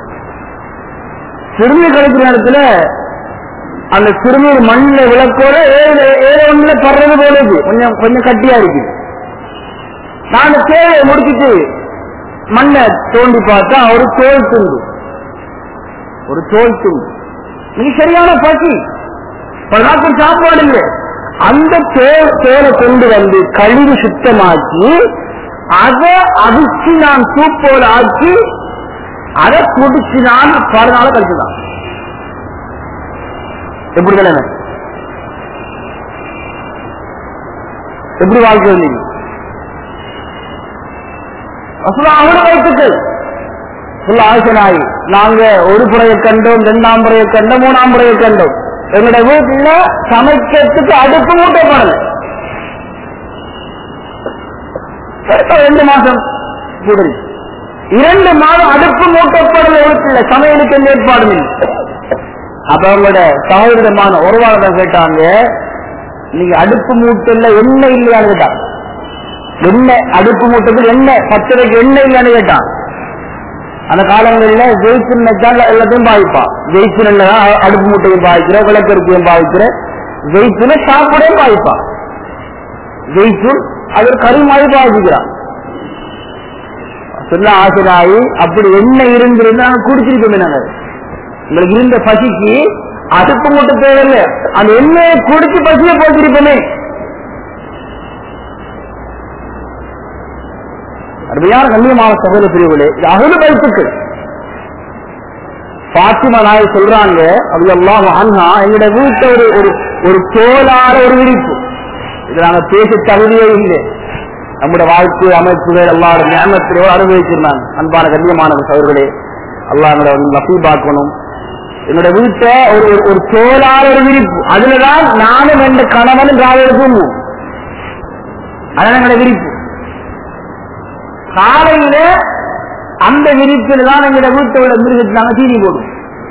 சிறுமி கழிக்கிற நேரத்துல அந்த சிறுநீர் மண்ணில் விளக்கோட ஏழு ஏழு ஒண்ணுல படுறது போல இருக்கு கொஞ்சம் கொஞ்சம் கட்டியா இருக்கு நான் அந்த தேவையை முடிச்சிட்டு மண்ணை தோண்டி பார்த்தா ஒரு தோல் துண்டு ஒரு தோல் துண்டு நீ சரியான பசி பல நாட்கள் சாப்பாடு இல்லை அந்த தோல் தோலை கொண்டு வந்து கழுவி சுத்தமாக்கி அதை அவிச்சு நான் சூப்போல ஆக்கி அதை குடிச்சு நான் பல நாள் கழிச்சுதான் எப்படி நிலைமை எப்படி வாழ்க்கை வந்தீங்க அவனோட வயிற்றுக்கு ஃபுல் ஆசனாய் நாங்க ஒரு புறையை கண்டோம் ரெண்டாம் புறையை கண்டோம் மூணாம் புறையை கண்டோம் எங்களோட வீட்டுல சமைக்கிறதுக்கு அடுப்பு மூட்டப்படல கரெக்டா ரெண்டு மாசம் கூடுது இரண்டு மாதம் அடுப்பு மூட்டப்படல வீட்டுல சமையலுக்கு எந்த ஏற்பாடும் இல்லை அப்ப அவங்களோட சகோதரமான ஒருவாளர் கேட்டாங்க நீங்க அடுப்பு மூட்டல எண்ணெய் இல்லையான்னு கேட்டாங்க எண்ணெய் அடுப்பு மூட்டத்தில் எண்ணெய் பத்திரைக்கு எண்ணெய் இல்லையான்னு கேட்டான் அந்த காலங்களில் ஜெயிச்சு நெச்சால் எல்லாத்தையும் பாவிப்பான் ஜெயிச்சு அடுப்பு மூட்டையும் பாவிக்கிற விளக்கருக்கையும் பாவிக்கிற ஜெயிச்சுல சாப்பிடையும் பாவிப்பான் ஜெயிச்சு அது கறி மாதிரி பாவிக்கிறான் சொல்ல ஆசிராயி அப்படி எண்ணெய் இருந்திருந்தா நாங்க குடிச்சிருக்கோமே நாங்க உங்களுக்கு இருந்த பசிக்கு அடுப்பு மூட்டை தேவையில்லை அந்த எண்ணெயை குடிச்சு பசியை போச்சிருப்போமே அருமையான கண்ணியமான சகோதர பிரிவுகளே இது அகல வைப்புக்கு பாத்திமா நாய் சொல்றாங்க அது எல்லாம் அண்ணா எங்களோட வீட்டை ஒரு ஒரு ஒரு தோலான ஒரு விரிப்பு இது நாங்க பேச தகுதியே இல்லை நம்முடைய வாழ்க்கை அமைப்புகள் எல்லாரும் ஞானத்திலோ அனுபவிச்சிருந்தாங்க அன்பான கண்ணியமான சகோதரர்களே அல்லாஹ் எங்களோட நசீபாக்கணும் என்னோட வீட்டை ஒரு ஒரு- ஒரு தோலான ஒரு விரிப்பு அதுலதான் நானும் எந்த கணவனும் காலையில் தூங்குவோம் அதான் எங்களோட விரிப்பு காலையில அந்த விரிப்பில் தான் எங்க வீட்டோட மிருகத்துக்கு நாங்க தீனி போடும்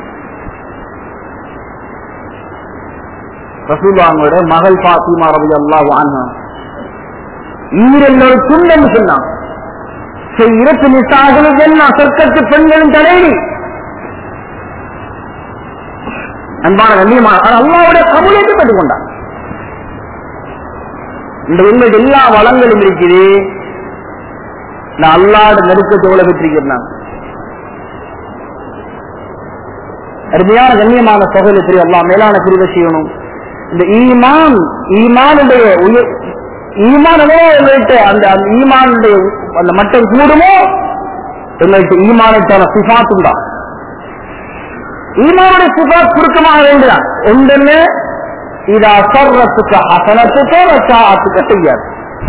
ரசூல்லாங்களோட மகள் பாத்திமா ரவி அல்லா வாங்க ஈரெல்லோட துண்டம் சொன்னான் செய்யறது நிசாகளுக்கு என்ன சொர்க்கத்து பெண்களின் தலைவி அன்பான கண்ணியமான ஆனா அல்லாவுடைய கபூலேட்டு பெற்றுக்கொண்டான் இந்த உண்மையில் எல்லா வளங்களும் இருக்குது நான் அல்லாட நெருக்கத்தோட பெற்றிருக்கிறேன் அருமையான கண்ணியமான சகோதரி தெரியும் அல்லா மேலான பிரிவை செய்யணும் இந்த ஈமான் ஈமானுடைய உயர் ஈமானோ எங்கள்கிட்ட அந்த அந்த ஈமானுடைய அந்த மட்டம் கூடுமோ எங்கள்கிட்ட ஈமானுக்கான சிபாத்தும் தான் ஈமானுடைய சிபாத் சுருக்கமாக வேண்டுதான் ஒன்று இது அசர்றத்துக்கு அசனத்துக்கோ ரசாத்துக்கு செய்யாது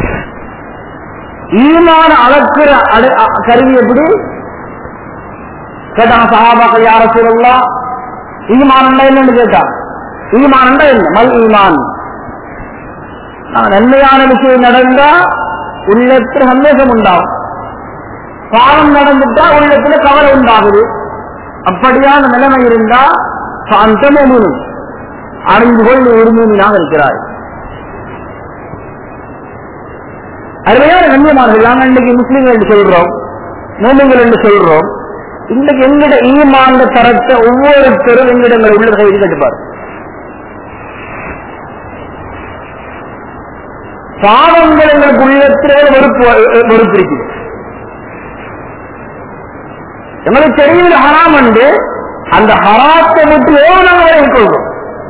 ஈமான அளக்கிற அடு- அ- கருவி எப்படி கேட்டாங்க சஹாபாக்கள் யார சொல்லலாம் ஈமான் என்னன்னு கேட்டான் ஈமான் என்ன மல் ஈமான் நான் நன்மையான விஷயம் நடந்தா உள்ளத்துல சந்தேகம் உண்டாகும் பாவம் நடந்துட்டா உள்ளத்துல கவலை உண்டாகுது அப்படியான நிலைமை இருந்தா சாந்தமும் அறிந்து கொள் உரிமையாக இருக்கிறாய் அருமையான கண்ணியமானவர்கள் நாங்கள் இன்னைக்கு முஸ்லீம்கள் என்று சொல்றோம் மூமிங்கள் என்று சொல்றோம் இன்னைக்கு எங்கிட்ட ஈமாந்த தரத்தை ஒவ்வொருத்தரும் எங்கிடங்கள் உள்ள கைது கட்டுப்பார் பாவங்கள் எங்களுக்கு உள்ளத்திலே வெறுப்பு வெறுப்பு இருக்குது எங்களுக்கு தெரியுது ஹராம் என்று அந்த ஹராத்தை விட்டு எவ்வளவு நாங்கள் விலகிக் கொள்றோம்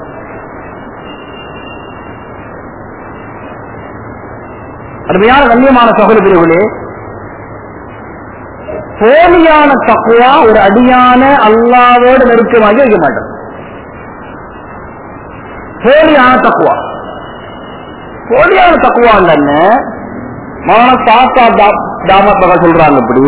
அருமையான கண்ணியமான சகோதரர்களே போலியான தக்குவா ஒரு அடியான அல்லாவோடு நெருக்கமாக வைக்க மாட்டோம் போலியான தக்குவா போலியான தக்குவா என்ன மான தாத்தா தாமத்தக சொல்றாங்க இப்படி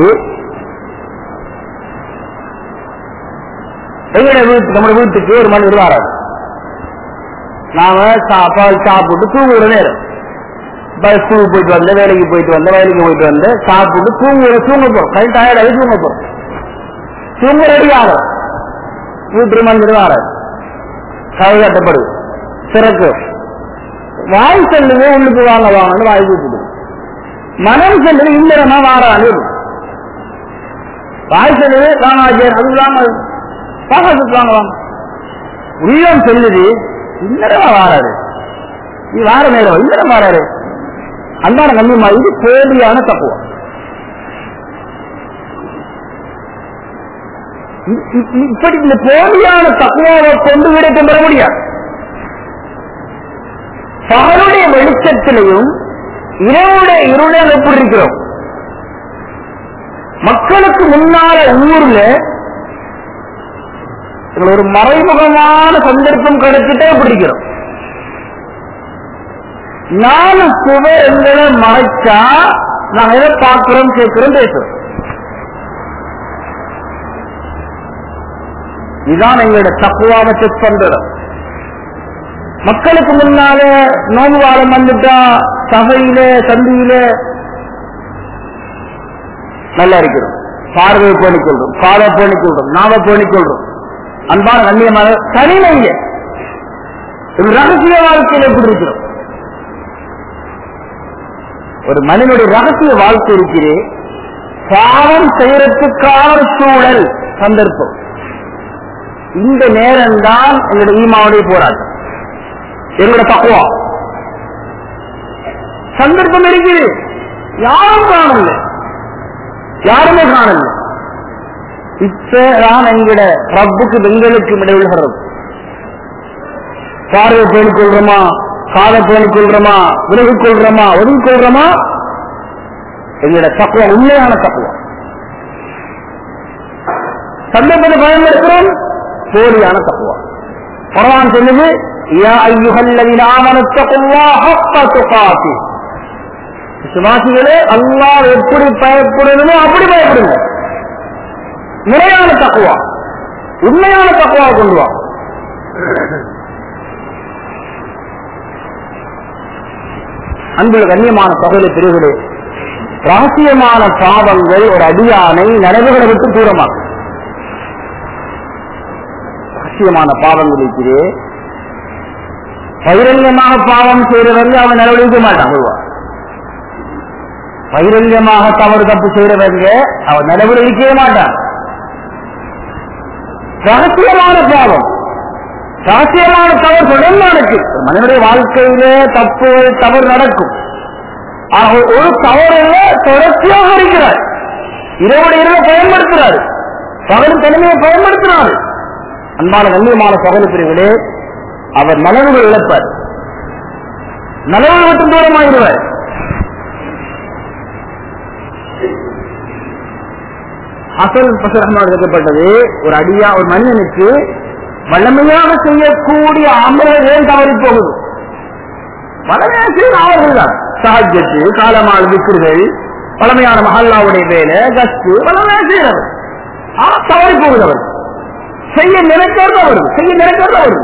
எங்களுடைய வீட்டு நம்ம வீட்டுக்கு ஒரு மணி வருவாராரு நாம சாப்பாடு சாப்பிட்டு தூங்குற நேரம் ஸ்கூலுக்கு போயிட்டு வந்த வேலைக்கு போயிட்டு வந்த வேலைக்கு போயிட்டு வந்து சாப்பிட்டு தூங்குற தூங்க போறோம் கை டயர்டாகி தூங்க போறோம் தூங்க ரெடி ஆகும் வீட்டு மனிதர் வார கதை கட்டப்படுது சிறக்கு வாய் சொல்லுங்க உள்ளுக்கு வாங்க வாங்கன்னு வாய் கூப்பிடுது மனம் சொல்லுது இல்லறமா வாரான்னு வாய் சொல்லுது காணாஜர் அது இல்லாம பாகத்துக்கு வாங்க வாங்க உள்ளம் சொல்லுது இல்லறமா வாராரு இது வார நேரம் இல்லறம் வாராரு அன்பான கண்ணியமா இது போலியான தப்புவம் இ- இ- இ- இப்படி இந்த போலியான தக்குவாவை கொண்டு விடக்கம் பெற முடியாது பகலுடைய வெளிச்சத்திலையும் இரவுடைய இருளையும் எப்படி இருக்கிறோம் மக்களுக்கு முன்னால ஊர்ல எங்களுக்கு ஒரு மறைமுகமான சந்தர்ப்பம் கிடைச்சிட்டே எப்படி இருக்கிறோம் நாலு சுவை எங்களை மறைச்சா நாங்க எதை பார்க்கிறோம் கேட்கிறோம் பேசுறோம் இதுதான் எங்களோட தக்குவாக செக் பண்றது மக்களுக்கு முன்னால நோம்பு வாரம் வந்துட்டா சபையில சந்தியில நல்லா இருக்கிறோம் பார்வையை பேணிக் கொள்றோம் காலை பேணிக் கொள்றோம் நாவை பேணிக் கொள்றோம் அன்பான கண்ணியமாக தனிமைங்க ஒரு ரகசிய வாழ்க்கையில் எப்படி இருக்கிறோம் ஒரு மனிதனுடைய ரகசிய வாழ்க்கை இருக்கிறே பாவம் செய்யறதுக்கான ஒரு சூழல் சந்தர்ப்பம் இந்த நேரம் தான் எங்களுடைய ஈமாவுடைய போராட்டம் எங்களோட பக்குவா சந்தர்ப்பம் இருக்குது யாரும் காணல யாருமே காணல இப்பதான் எங்கட ரப்புக்கு பெண்களுக்கு இடையில் வர்றது பார்வை பேணிக் கொள்றோமா காதை பேணிக் கொள்றோமா விலகிக் கொள்றோமா ஒதுங்கிக் கொள்றோமா எங்களோட தக்குவா உண்மையான தக்குவா சந்தர்ப்பத்தை பயன்படுத்துறோம் போலியான தக்குவா குரான் சொல்லுது யா ஐயுகல்லவின் ஆமனத்தகுவா ஹக்க துகாத்தி விசுவாசிகளே அல்லாஹ் எப்படி பயப்படணுமோ அப்படி பயப்படுங்க முறையான தக்குவா உண்மையான தக்குவா கொண்டு வா அன்புள்ள கண்ணியமான சகோதர பிரிவுகளே ரகசியமான பாவங்கள் ஒரு அடியானை நனவுகளை விட்டு தூரமாக்கும் ரகசியமான பாவங்கள் இருக்கிறே பகிரங்கமாக பாவம் செய்யறவங்க அவன் நடவடிக்கை மாட்டான் பொதுவா பகிரங்கமாக தவறு தப்பு செய்யறவங்க அவன் நடவடிக்கையே மாட்டான் ரகசியமான பாவம் ரகசியமான தவறு தொடர்ந்து நடக்கும் ஒரு மனிதனுடைய வாழ்க்கையிலே தப்பு தவறு நடக்கும் ஆக ஒரு தவறுல தொடர்ச்சியாக இருக்கிறார் இரவோட இரவு பயன்படுத்துறாரு பகலும் தனிமையை பயன்படுத்தினார் அன்பான கண்ணியமான பகல் பிரிவுகளே அவர் நலவுகள் இழப்பார் நலவுகள் மட்டும் தூரமாகிடுவார் அசல் பசரமாக எழுதப்பட்டது ஒரு அடியா ஒரு மனிதனுக்கு வல்லமையாக செய்யக்கூடிய அமல்கள் ஏன் தவறி போகுது வளமையாக செய்யும் அவர்கள் தான் சஹஜத்து காலமாள் விக்கிர்கள் பழமையான மஹல்லாவுடைய வேலை கஸ்து வளமையாக செய்யறவர் ஆனா தவறி போகுதவர் செய்ய நினைக்கிறது அவரு செய்ய நினைக்கிறது அவரு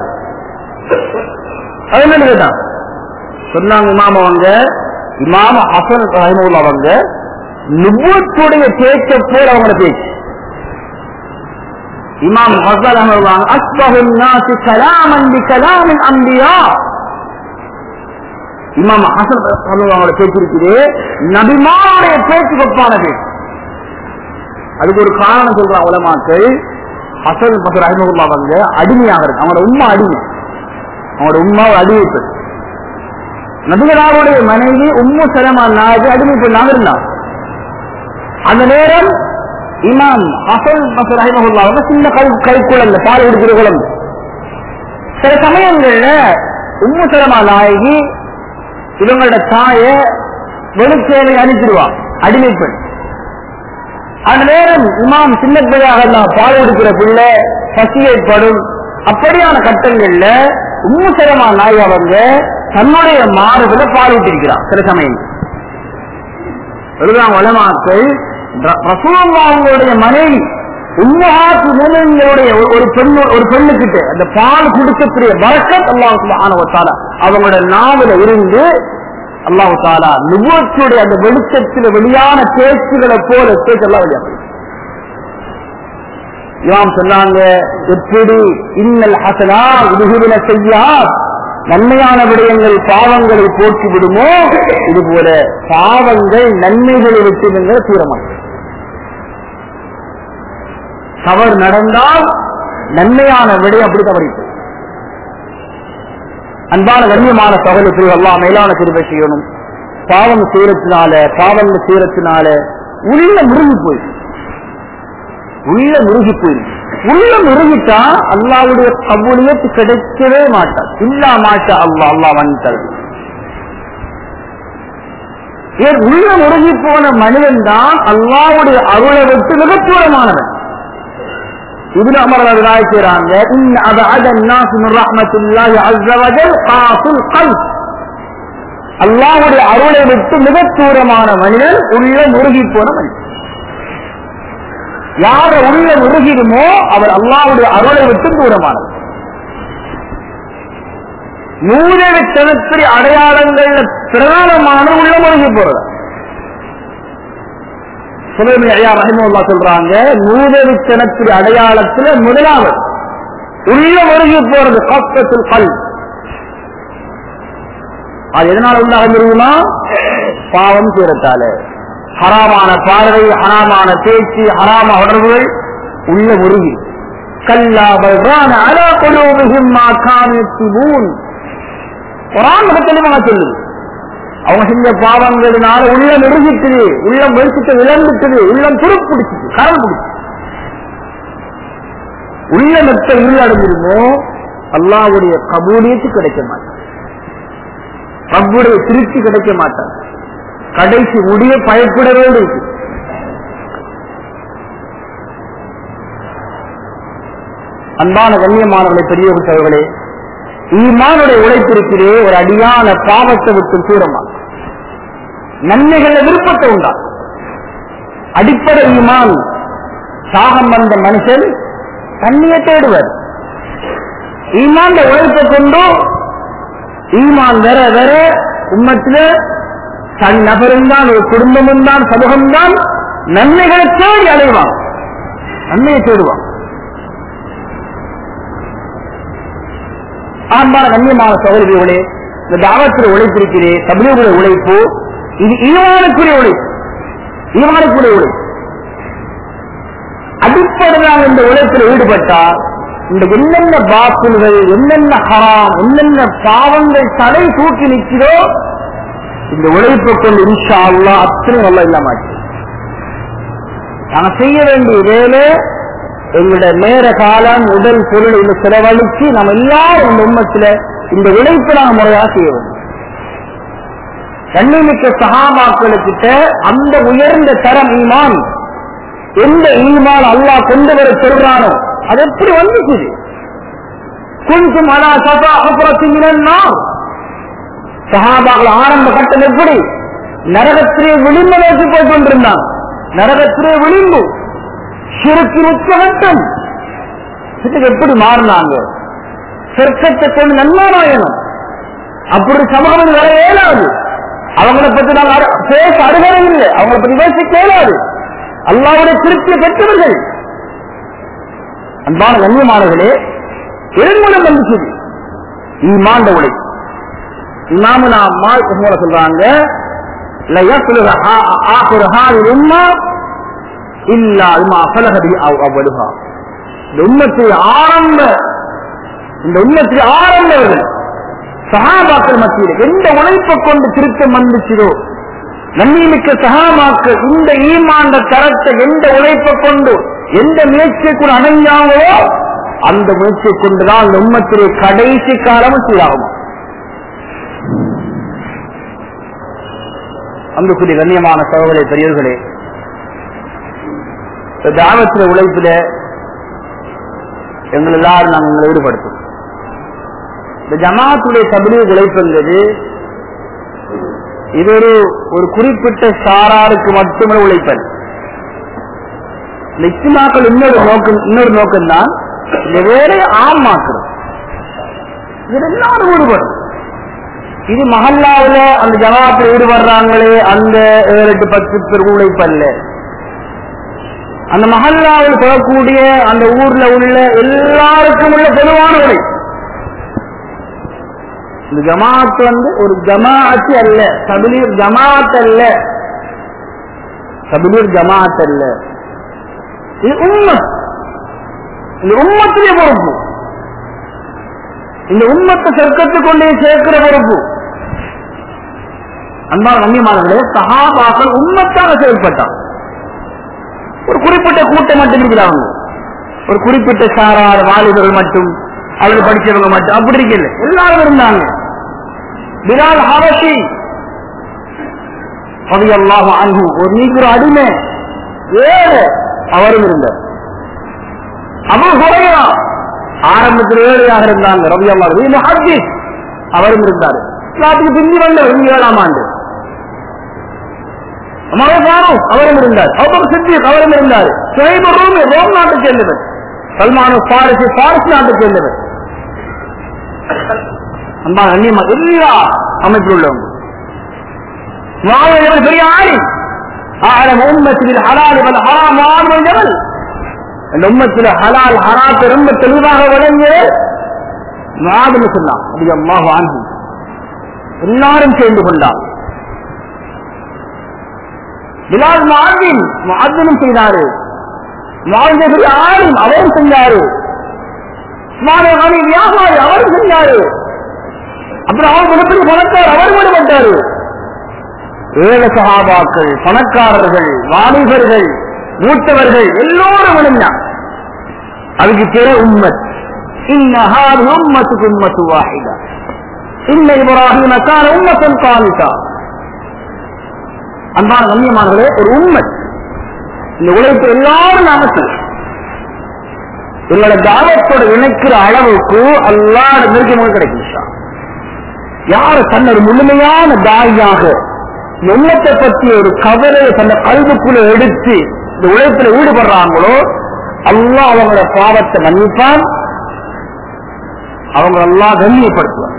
அது என்ன கேட்டான் சொன்னாங்க இமாம் அவங்க இமாம ஹசன் ரஹிமுல்லா அவங்க நுபுவத்துடைய பேச்ச போல அவங்களோட பேச்சு இமாம் ஹசன் ரஹிமுல்லாங்க அஸ்பஹுன் நாசி கலாமன் பி கலாமின் அம்பியா இமாம் ஹசன் அவங்களோட பேச்சு இருக்குது நபிமாவுடைய பேச்சு கொப்பான பேச்சு அதுக்கு ஒரு காரணம் சொல்றாங்க உலமாக்கள் ஹசன் பசர் ரஹிமுல்லா அவங்க அடிமையாக இருக்கு அவங்களோட உண்மை அடிமை அவங்களோட உண்மை ஒரு அடிமை பெண் நபிகளாருடைய மனைவி உம்மு சலமா நாயகு அடிமை பெண்ணாக இருந்தார் அந்த நேரம் இமாம் ஹசன் பசர் ரஹிமகுல்லா அவங்க சின்ன கை கை குழந்தை பால் கொடுக்கிற குழந்தை சில சமயங்கள்ல உம்மு சலமா நாயகி இவங்களோட தாய வெளிச்சேவை அனுப்பிடுவா அடிமை பெண் அந்த நேரம் இமாம் சின்ன பிள்ளையாக இருந்தா பால் கொடுக்கிற பிள்ளை பசி ஏற்படும் அப்படியான கட்டங்கள்ல உம்முசரமா நாய் அவங்க தன்னுடைய மாறுதல பால் விட்டிருக்கிறார் சில சமயம் எழுதாம் வளமாக்கள் ரசூலுடைய மனைவி உம்மஹாத்து மூலங்களுடைய ஒரு பெண்ணு ஒரு பெண்ணுக்கிட்ட அந்த பால் கொடுக்கக்கூடிய வரக்கத் அல்லாஹ் சுப்ஹானஹு வ தஆலா அவங்களோட நாவல இருந்து அல்லாஹு தாலா நுபுவத்துடைய அந்த வெளிச்சத்தில் வெளியான பேச்சுகளை போல பேச்செல்லாம் வெளியாக இமாம் சொன்னாங்க எப்படி இன்னல் ஹசனா உதுகுவின செய்யா நன்மையான விடயங்கள் பாவங்களை போக்கி விடுமோ இது போல பாவங்கள் நன்மைகளை விட்டு தூரமாக தவறு நடந்தால் நன்மையான விடயம் அப்படி தவறிட்டு அன்பான கண்ணியமான தகவல் பிரிவு எல்லாம் மேலான திருப்பை செய்யணும் பாவம் செய்யறதுனால பாவம் செய்யறதுனால உள்ள முருகி போயிருக்கு உள்ள முருகி போயிருக்கு உள்ள முருகிட்டா அல்லாவுடைய கபூலியத்து கிடைக்கவே மாட்டார் இல்லா மாட்டா அல்லா அல்லா வந்துட்டார் ஏன் உள்ள முருகி போன மனிதன் தான் அல்லாவுடைய அருளை விட்டு மிக தூரமானவன் இதில் அமரர் ராய்க்கிறாங்க இன் அபஅத الناس من رحمة الله عز وجل قاص القلب அல்லாஹ்வுடைய அருளை விட்டு மிக தூரமான மனிதன் உள்ள முருகி போன மனிதன் யார உள்ள உருகிடுமோ அவர் அல்லாவுடைய அருளை விட்டு தூரமானவர் மூதவித்தனத்திரி அடையாளங்கள்ல பிரதானமான உள்ள முழுகி போறது சுலைமி ஐயா ரஹிமுல்லா சொல்றாங்க மூதவித்தனத்திரி அடையாளத்துல முதலாவது உள்ள முழுகி போறது கஷ்டத்தில் கல் அது எதனால உண்டாக தெரியுமா பாவம் செய்யறதால ஹராமான பார்வை ஹராமான பேச்சு ஹராம உணர்வுகள் உள்ள முருகி கல்லா பல்ரான அலா கொலோபிஹிம் மா காமியத்திபூன் குரான் மிக தெளிவாக சொல்லுது அவங்க செஞ்ச பாவங்களினால உள்ளம் இறுகிட்டுது உள்ளம் வெளிச்சிட்டு விளம்பிட்டுது உள்ளம் துருப்பிடிச்சுது கரல் பிடிச்சு உள்ளம் எத்த உள்ளடங்கிருமோ அல்லாவுடைய கபூலியத்து கிடைக்க மாட்டான் ரப்புடைய திருப்தி கிடைக்க மாட்டான் கடைசி முடிய பயப்படவே இருக்கு அன்பான கண்ணியமானவர்களை பெரியவர்கள் சகோதரர்களே ஈமானுடைய உழைப்பிருக்கிறே ஒரு அடியான பாவத்தை விட்டு தூரமா நன்மைகள விருப்பத்தை உண்டா அடிப்படை ஈமான் சாகம் வந்த மனுஷன் தண்ணியை தேடுவர் ஈமான் உழைப்பை கொண்டு ஈமான் வேற வேற உம்மத்தில தன் நபரும் தான் ஒரு குடும்பமும் தான் சமூகம் தான் நன்மைகளை தேடி அடைவான் நன்மையை தேடுவான் ஆண்பான கண்ணியமான சகோதரிகளே இந்த தாவத்தில் உழைப்பிருக்கிறே தமிழர்களுடைய உழைப்பு இது ஈவானுக்குரிய உழைப்பு ஈவானுக்குரிய உழைப்பு அடிப்படையாக இந்த உழைப்பில் ஈடுபட்டால் இந்த என்னென்ன பாத்தில்கள் என்னென்ன ஹராம் என்னென்ன பாவங்கள் தலை தூக்கி நிற்கிறோ இந்த உழைப்பை கொண்டு இன்ஷா அல்லா அத்தனை நல்லா இல்லாம நாங்க செய்ய வேண்டிய வேலை எங்களுடைய நேர காலம் உடல் பொருள் இந்த செலவழிச்சு நம்ம எல்லாரும் இந்த உண்மத்துல இந்த உழைப்பு நாங்க முறையா செய்ய வேண்டும் கண்ணிமிக்க சகாபாக்களுக்கிட்ட அந்த உயர்ந்த தரம் ஈமான் எந்த ஈமான் அல்லாஹ் கொண்டு வர சொல்றானோ அது எப்படி வந்துச்சு கொஞ்சம் அலா சபா அப்புறத்தினா சகாபாக்கள் ஆரம்ப கட்டம் எப்படி நரகத்திலே விளிம்பு நோக்கி போய் கொண்டிருந்தான் நரகத்திலே விளிம்பு சிறுக்கு உச்சகட்டம் இதுக்கு எப்படி மாறினாங்க சொர்க்கத்தை கொண்டு நன்மாராயணம் அப்படி சமூகம் வர இயலாது அவங்களை பத்தி நாங்க அரு- பேச அருகரம் இல்லை அவங்களை பத்தி பேச இயலாது அல்லாவுடைய திருப்தியை பெற்றவர்கள் அன்பான கண்ணியமானவர்களே எழுமூலம் வந்துச்சு ஈமாண்ட உடை இமாமுனா மால் உஸ்மான சொல்றாங்க لا يصلح آ- آخر هذه الأمة إلا بما صلح به أو أولها இந்த உம்மத்தில் ஆரம்ப இந்த உம்மத்தில் ஆரம்பவர்கள் சகாபாக்கள் மத்தியில் எந்த உழைப்பை கொண்டு திருத்தம் வந்துச்சதோ நன்மைமிக்க சகாபாக்கள் இந்த ஈமாண்ட தரத்தை எந்த உழைப்பை கொண்டு எந்த முயற்சியை கூட அடைஞ்சாங்களோ அந்த முயற்சியை கொண்டுதான் அந்த உம்மத்திலே கடைசி காலம் சீராகும் அன்புக்குரிய கண்ணியமான சகோதரே பெரியவர்களே இந்த தாவத்தில உழைப்பில எங்கள் எல்லாரும் நாங்கள் எங்களை ஈடுபடுத்தும் இந்த ஜமாத்துடைய தபிலீர் உழைப்புங்கிறது இது ஒரு ஒரு குறிப்பிட்ட சாராருக்கு மட்டுமே உழைப்பல் இந்த இஸ்லாக்கள் இன்னொரு நோக்கம் இன்னொரு நோக்கம் தான் இந்த வேலையை ஆமாக்குறது இது எல்லாரும் ஈடுபடும் இது மஹல்லாவுல அந்த ஜமாத்தில் ஈடுபடுறாங்களே அந்த ஏழு எட்டு பத்து பேர் உழைப்பல்ல அந்த மஹல்லாவில் போகக்கூடிய அந்த ஊர்ல உள்ள எல்லாருக்கும் உள்ள பொதுவான உழைப்பு இந்த ஜமாத் வந்து ஒரு ஜமாஅத்து அல்ல தபிலீர் ஜமாத் அல்ல தபிலீர் ஜமாத் அல்ல இது உம்மத் இந்த உம்மத்திலே பொறுப்பு இந்த உம்மத்தை சொர்க்கத்தை கொண்டே சேர்க்கிற பொறுப்பு அன்பான கண்ணியமானவர்களே சஹாபாக்கள் உம்மத்தாக செயல்பட்டான் ஒரு குறிப்பிட்ட கூட்டம் மட்டும் இருக்கிறாங்க ஒரு குறிப்பிட்ட சாரார் வாலிபர்கள் மட்டும் அவர்கள் படிச்சவங்க மட்டும் அப்படி இருக்கல எல்லாரும் இருந்தாங்க பிலால் ஹாரசி ரலியல்லாஹு அன்ஹு ஒரு நீக்கிற அடிமை ஏழு அவரும் இருந்தார் அபு ஹுரைரா ஆரம்பத்தில் ஏழையாக இருந்தாங்க ரவி அல்லா ஹர்ஜிஸ் அவரும் இருந்தார் இஸ்லாத்துக்கு பிந்தி வந்த ஏழாம் ஆண்டு உமர் ஃபாரூக் அவரும் இருந்தார் அபூபக்கர் சித்திக் அவரும் இருந்தார் சுஹைப் ரூமி ரோம் நாட்டைச் சேர்ந்தவர் சல்மான் பாரிசி பாரிஸ் நாட்டைச் சேர்ந்தவர் அன்பா கண்ணியமா எல்லா அமைப்பில் உள்ளவங்க மாவீரர் பெரிய ஆளி ஆழம் உம்மத்தில் ஹலால் வல் ஹராம் வாழ்வல் ஜபல் அந்த உம்மத்தில் ஹலால் ஹராத்தை ரொம்ப தெளிவாக விளங்கிய மாதுன்னு சொன்னான் அது அம்மா வாங்கி எல்லாரும் சேர்ந்து கொண்டார் பிலால் மாதின் மாதினும் செய்தாரு மாதிரி பெரிய ஆளும் அவரும் செஞ்சாரு மாணவனி வியாபாரி அவரும் செஞ்சாரு அப்புறம் அவர் மிகப்பெரிய பணக்கார் அவர் ஈடுபட்டாரு ஏழு சகாபாக்கள் பணக்காரர்கள் வாலிபர்கள் மூத்தவர்கள் எல்லோரும் விழுந்தார் அதுக்கு பேர உம்மத் இன்னஹாது உம்மத்துக்கு உம்மத்து வாஹிதா இன்ன இப்ராஹிம் கான உம்மத்தன் காலிதா அன்பான கண்ணியமானவர்களே ஒரு உம்மத் இந்த உழைப்பு எல்லாரும் நாம செய்யணும். எங்களை தாவத்தோட இணைக்கிற அளவுக்கு அல்லாட நெருக்கமாக கிடைக்கும் இன்ஷா அல்லாஹ். யாரு தன்னை ஒரு முழுமையான தாயாக இந்த உள்ளத்தை பற்றி ஒரு கவலையை தன்னை கல்விக்குள்ள எடுத்து இந்த உழைப்பில் ஈடுபடுறாங்களோ அல்லாஹ் அவங்களோட பாவத்தை மன்னிப்பான் அவங்க எல்லாம் கண்ணியப்படுத்துவார்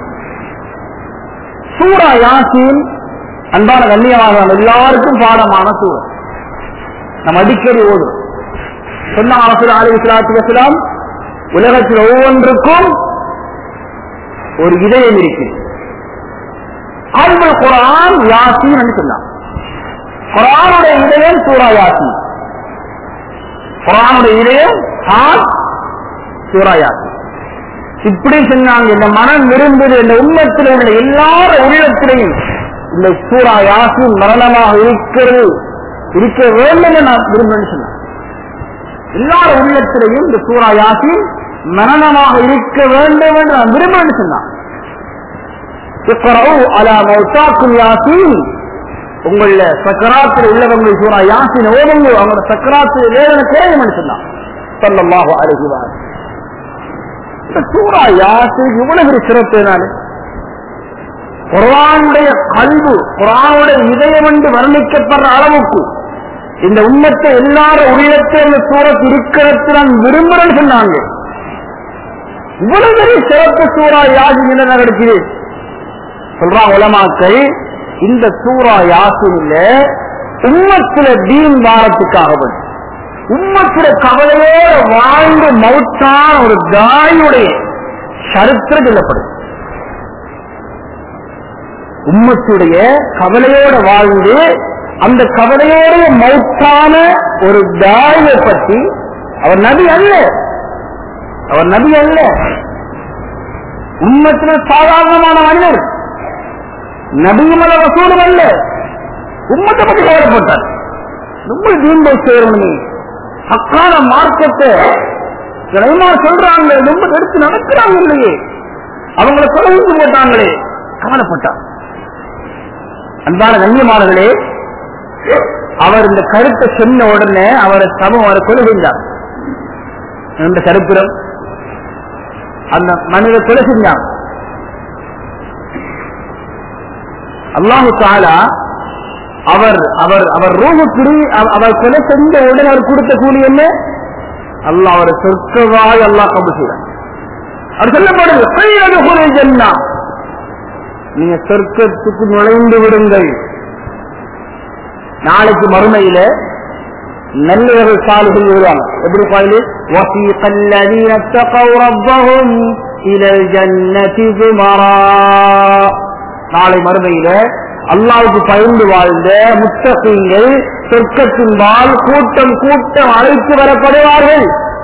சூரா யாசின் அன்பான கண்ணியமாக நம்ம எல்லாருக்கும் பாடமான சூரா நம்ம அடிக்கடி ஓதும் சொன்ன அரசு அலி இஸ்லாத்து வசலாம் உலகத்தில் ஒவ்வொன்றுக்கும் ஒரு இதயம் இருக்கிறது அன்புல் குரான் யாசின் சொன்னான் குரானுடைய இதயம் சூரா யாசின் குரானுடைய இதயம் ஹால் சூரா யாசின் இப்படி சொன்னாங்க இந்த மனம் விரும்புது இந்த உண்மத்தில் உள்ள எல்லார உள்ளத்திலையும் இந்த சூரா யாசின் மரணமாக இருக்கிறது இருக்க வேண்டும் என்று நான் விரும்புறேன்னு சொன்னேன் எல்லார உள்ளத்திலையும் இந்த சூரா யாசின் மரணமாக இருக்க வேண்டும் என்று நான் விரும்புறேன்னு சொன்னான் இக்ரவு அலா மௌத்தாக்கும் யாசின் உங்கள சக்கராத்தில் உள்ளவங்க சூரா யாசின் ஓதுங்க அவங்களோட சக்கராத்தில் வேதனை தேவைன்னு சொன்னான் சொல்லமாக அழகுவார் இந்த சூரா யாசின் இவ்வளவு பெரிய சிறப்பு நாள் குரானுடைய கல்வு குரானுடைய இதயம் என்று வர்ணிக்கப்படுற அளவுக்கு இந்த உண்மத்தை எல்லாரும் உள்ளத்தில் இந்த சூரத் இருக்கிறது நான் விரும்புறேன்னு சொன்னாங்க இவ்வளவு பெரிய சிறப்பு சூறா யாசின் என்ன நடக்குது சொல்றான் உலமாக்கள் இந்த சூறா யாசின்ல உம்மத்தில தீன் வாரத்துக்காக வந்து உம்மத்தில கவலையோட வாழ்ந்து மௌத்தான ஒரு தாயுடைய சரித்திரம் சொல்லப்படுது உம்மத்துடைய கவலையோட வாழ்ந்து அந்த கவலையோடைய மௌத்தான ஒரு தாயை பற்றி அவர் நபி அல்ல அவர் நபி அல்ல உம்மத்தில் சாதாரணமான மனிதர் நபியுமல வசூலும் அல்ல உம்மத்தை பற்றி கவலைப்பட்டார் ரொம்ப தீன்பை சேரணும் அக்கால மார்க்கத்தை இளைஞர் சொல்றாங்க ரொம்ப எடுத்து நடக்கிறாங்க இல்லையே அவங்கள தொலைந்து போட்டாங்களே கவலைப்பட்டார் அன்பான கண்ணியமானர்களே அவர் இந்த கருத்தை சொன்ன உடனே அவரை சமம் அவரை கொலை செஞ்சார் இந்த சரித்திரம் அந்த மனித கொலை செஞ்சான் அல்லாஹு தாலா அவர் அவர் அவர் ரூமுக்குடி அவர் கொலை செஞ்ச உடனே அவர் கொடுத்த கூலி என்ன அல்லாஹ் அவரை சொர்க்கவாய் அல்லாஹ் கபு செய்வார் அவர் சொல்லப்படுது கையது குறை ஜன்னா நீங்க சொர்க்கத்துக்கு நுழைந்து விடுங்கள் நாளைக்கு மறுமையில நல்லவர்கள் சாலுகள் வருவாங்க எப்படி பாயிலு وَسِيقَ الَّذِينَ اتَّقَوْا رَبَّهُمْ إِلَى الْجَنَّةِ زُمَرًا நாளை மறுமையில அல்லாவுக்கு பயந்து வாழ்ந்த முத்தகங்கள் சொர்க்கத்தின்பால் கூட்டம் கூட்டம் அழைத்து வரப்படுவார்கள்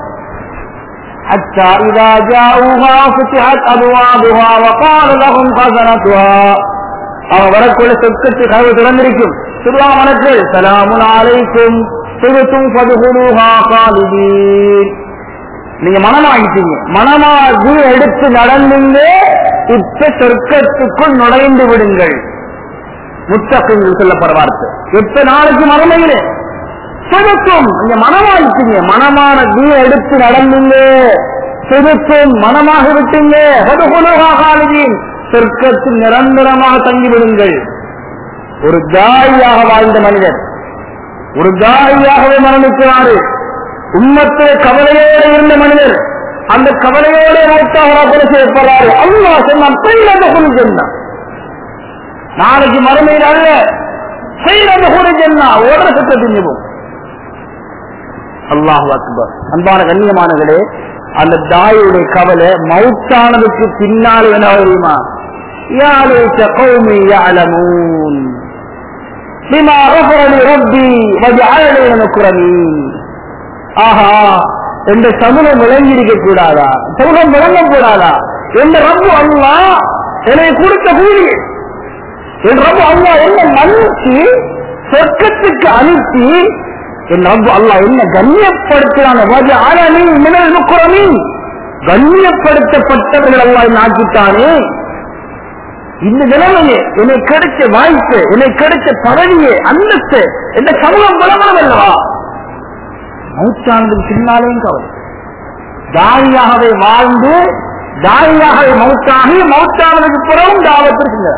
حتى إذا جاءوها فتحت أبوابها وقال لهم خزنتها அவன் வரக்குள்ள சொர்க்கத்து கதவு திறந்திருக்கும் திருவாமணக்கள் சலாமுன் அலைக்கும் சிறுத்தும் பதுகுருஹா காலிதீன் நீங்க மனமாகிட்டீங்க மனமாகி எடுத்து நடந்தீங்க இப்ப சொர்க்கத்துக்குள் நுழைந்து விடுங்கள் முத்தகங்கள் சொல்லப்படுற வார்த்தை எட்டு நாளைக்கு மறுமையிலே சிறுத்தும் நீங்க மனமாகிட்டீங்க மனமான நீ எடுத்து நடந்தீங்க சிறுத்தும் மனமாக விட்டீங்க பதுகுருஹா காலிதீன் சொர்க்கத்தில் நிரந்தரமாக தங்கிவிடுங்கள் ஒரு தாயாக வாழ்ந்த மனிதர் ஒரு தாயாகவே மரணிக்கிறாரு உம்மத்திலே கவலையோடு இருந்த மனிதர் அந்த கவலையோடு மூத்தாக கொலை செய்யப்படுறாரு அல்லா சொன்னான் பெண்ணாக கொலை சொன்னான் நாளைக்கு மறுமையில் அல்ல செய்யறது கூட சொன்னா ஓடுற சத்த தின்னுவோம் அல்லாஹு அக்பர் அன்பான கண்ணியமானங்களே அந்த தாயுடைய கவலை மவுத்தானதுக்கு பின்னால் என்ன தெரியுமா யாழைத்த கௌமி யாழமூன் بما غفر لي ربي وجعلني من المكرمين ஆஹா என்ற சமூகம் விளங்கி இருக்க கூடாதா சமூகம் விளங்க கூடாதா என்ற ரப்பு அல்லா என்னை கொடுத்த கூலி என் ரப்பு அல்லா என்ன மன்னிச்சு சொர்க்கத்துக்கு அனுப்பி என் ரப்பு அல்லா என்ன கண்ணியப்படுத்துறாங்க ஆரணி மினல் முக்குரமி கண்ணியப்படுத்தப்பட்டவர்கள் அல்லா என்ன ஆக்கிட்டானே இந்த நிலைமையே என்னை கிடைச்ச வாய்ப்பு என்னை கிடைச்ச பதவியே அந்தஸ்து என்ற சமூகம் விளம்பரம் அல்லவா மௌத்தானதுக்கு பின்னாலேயும் கவலை தாரியாகவே வாழ்ந்து தாரியாகவே மௌத்தாகி மௌத்தானதுக்கு பிறகும் தாவத்திற்கு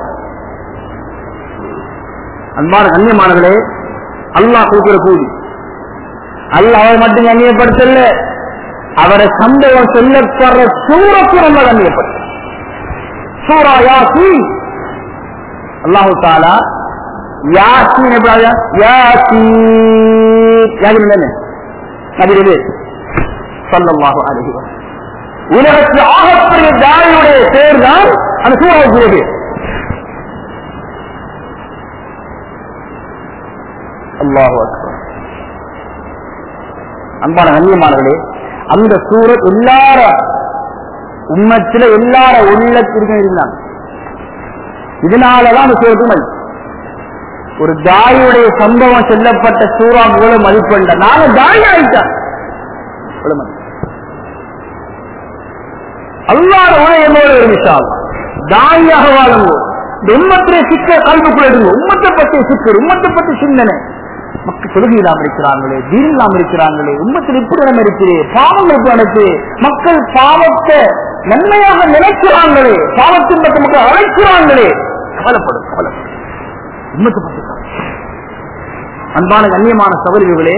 அன்பான கண்ணியமானவர்களே அல்லாஹ் கொடுக்கிற கூலி அல்லாஹ் அவரை மட்டும் கண்ணியப்படுத்தல அவரை சம்பவம் சொல்லப்படுற சூரத்து நம்ம கண்ணியப்படுத்த சூரா யாசி அல்லாஹு தாலா யாசின் எப்படி யாசி யாசின் என்ன நபிரது சல்லல்லாஹு அலைஹி வஸல்லம் உலகத்தில் ஆகப்பெரிய தாயுடைய பேர் தான் அந்த சூறாவுக்கு பேர் அல்லாஹு அக்பர் அன்பான கண்ணியமானவர்களே அந்த சூரத் எல்லார உம்மத்தில எல்லார உள்ளத்திற்கும் இருந்தாங்க இதனாலதான் அந்த சூரத்து மதி ஒரு தாயுடைய சம்பவம் சொல்லப்பட்ட சூறா மூலம் மதிப்பண்ட நாங்க தாய் ஆயிட்டான் அல்லாத உலகமோடு ஒரு விஷால் தாயாக வாழுங்க இந்த உம்மத்திலே சிக்க கல்விக்குள்ள இருங்க உம்மத்தை பற்றிய சிக்கல் உம்மத்தை பற்றி சிந்தனை மக்கள் தொழுகை இல்லாம இருக்கிறாங்களே தீன் இல்லாம இருக்கிறாங்களே உம்மத்தில் இப்படி நம்ம இருக்கிறே பாவம் எப்படி நடக்கு மக்கள் பாவத்தை நன்மையாக நினைக்கிறாங்களே பாவத்தின் பற்றி மக்கள் அழைக்கிறாங்களே கவலைப்படும் கவலைப்படும் உம்மத்தை பற்றி கவலை. அன்பான கண்ணியமான சகோதரிகளே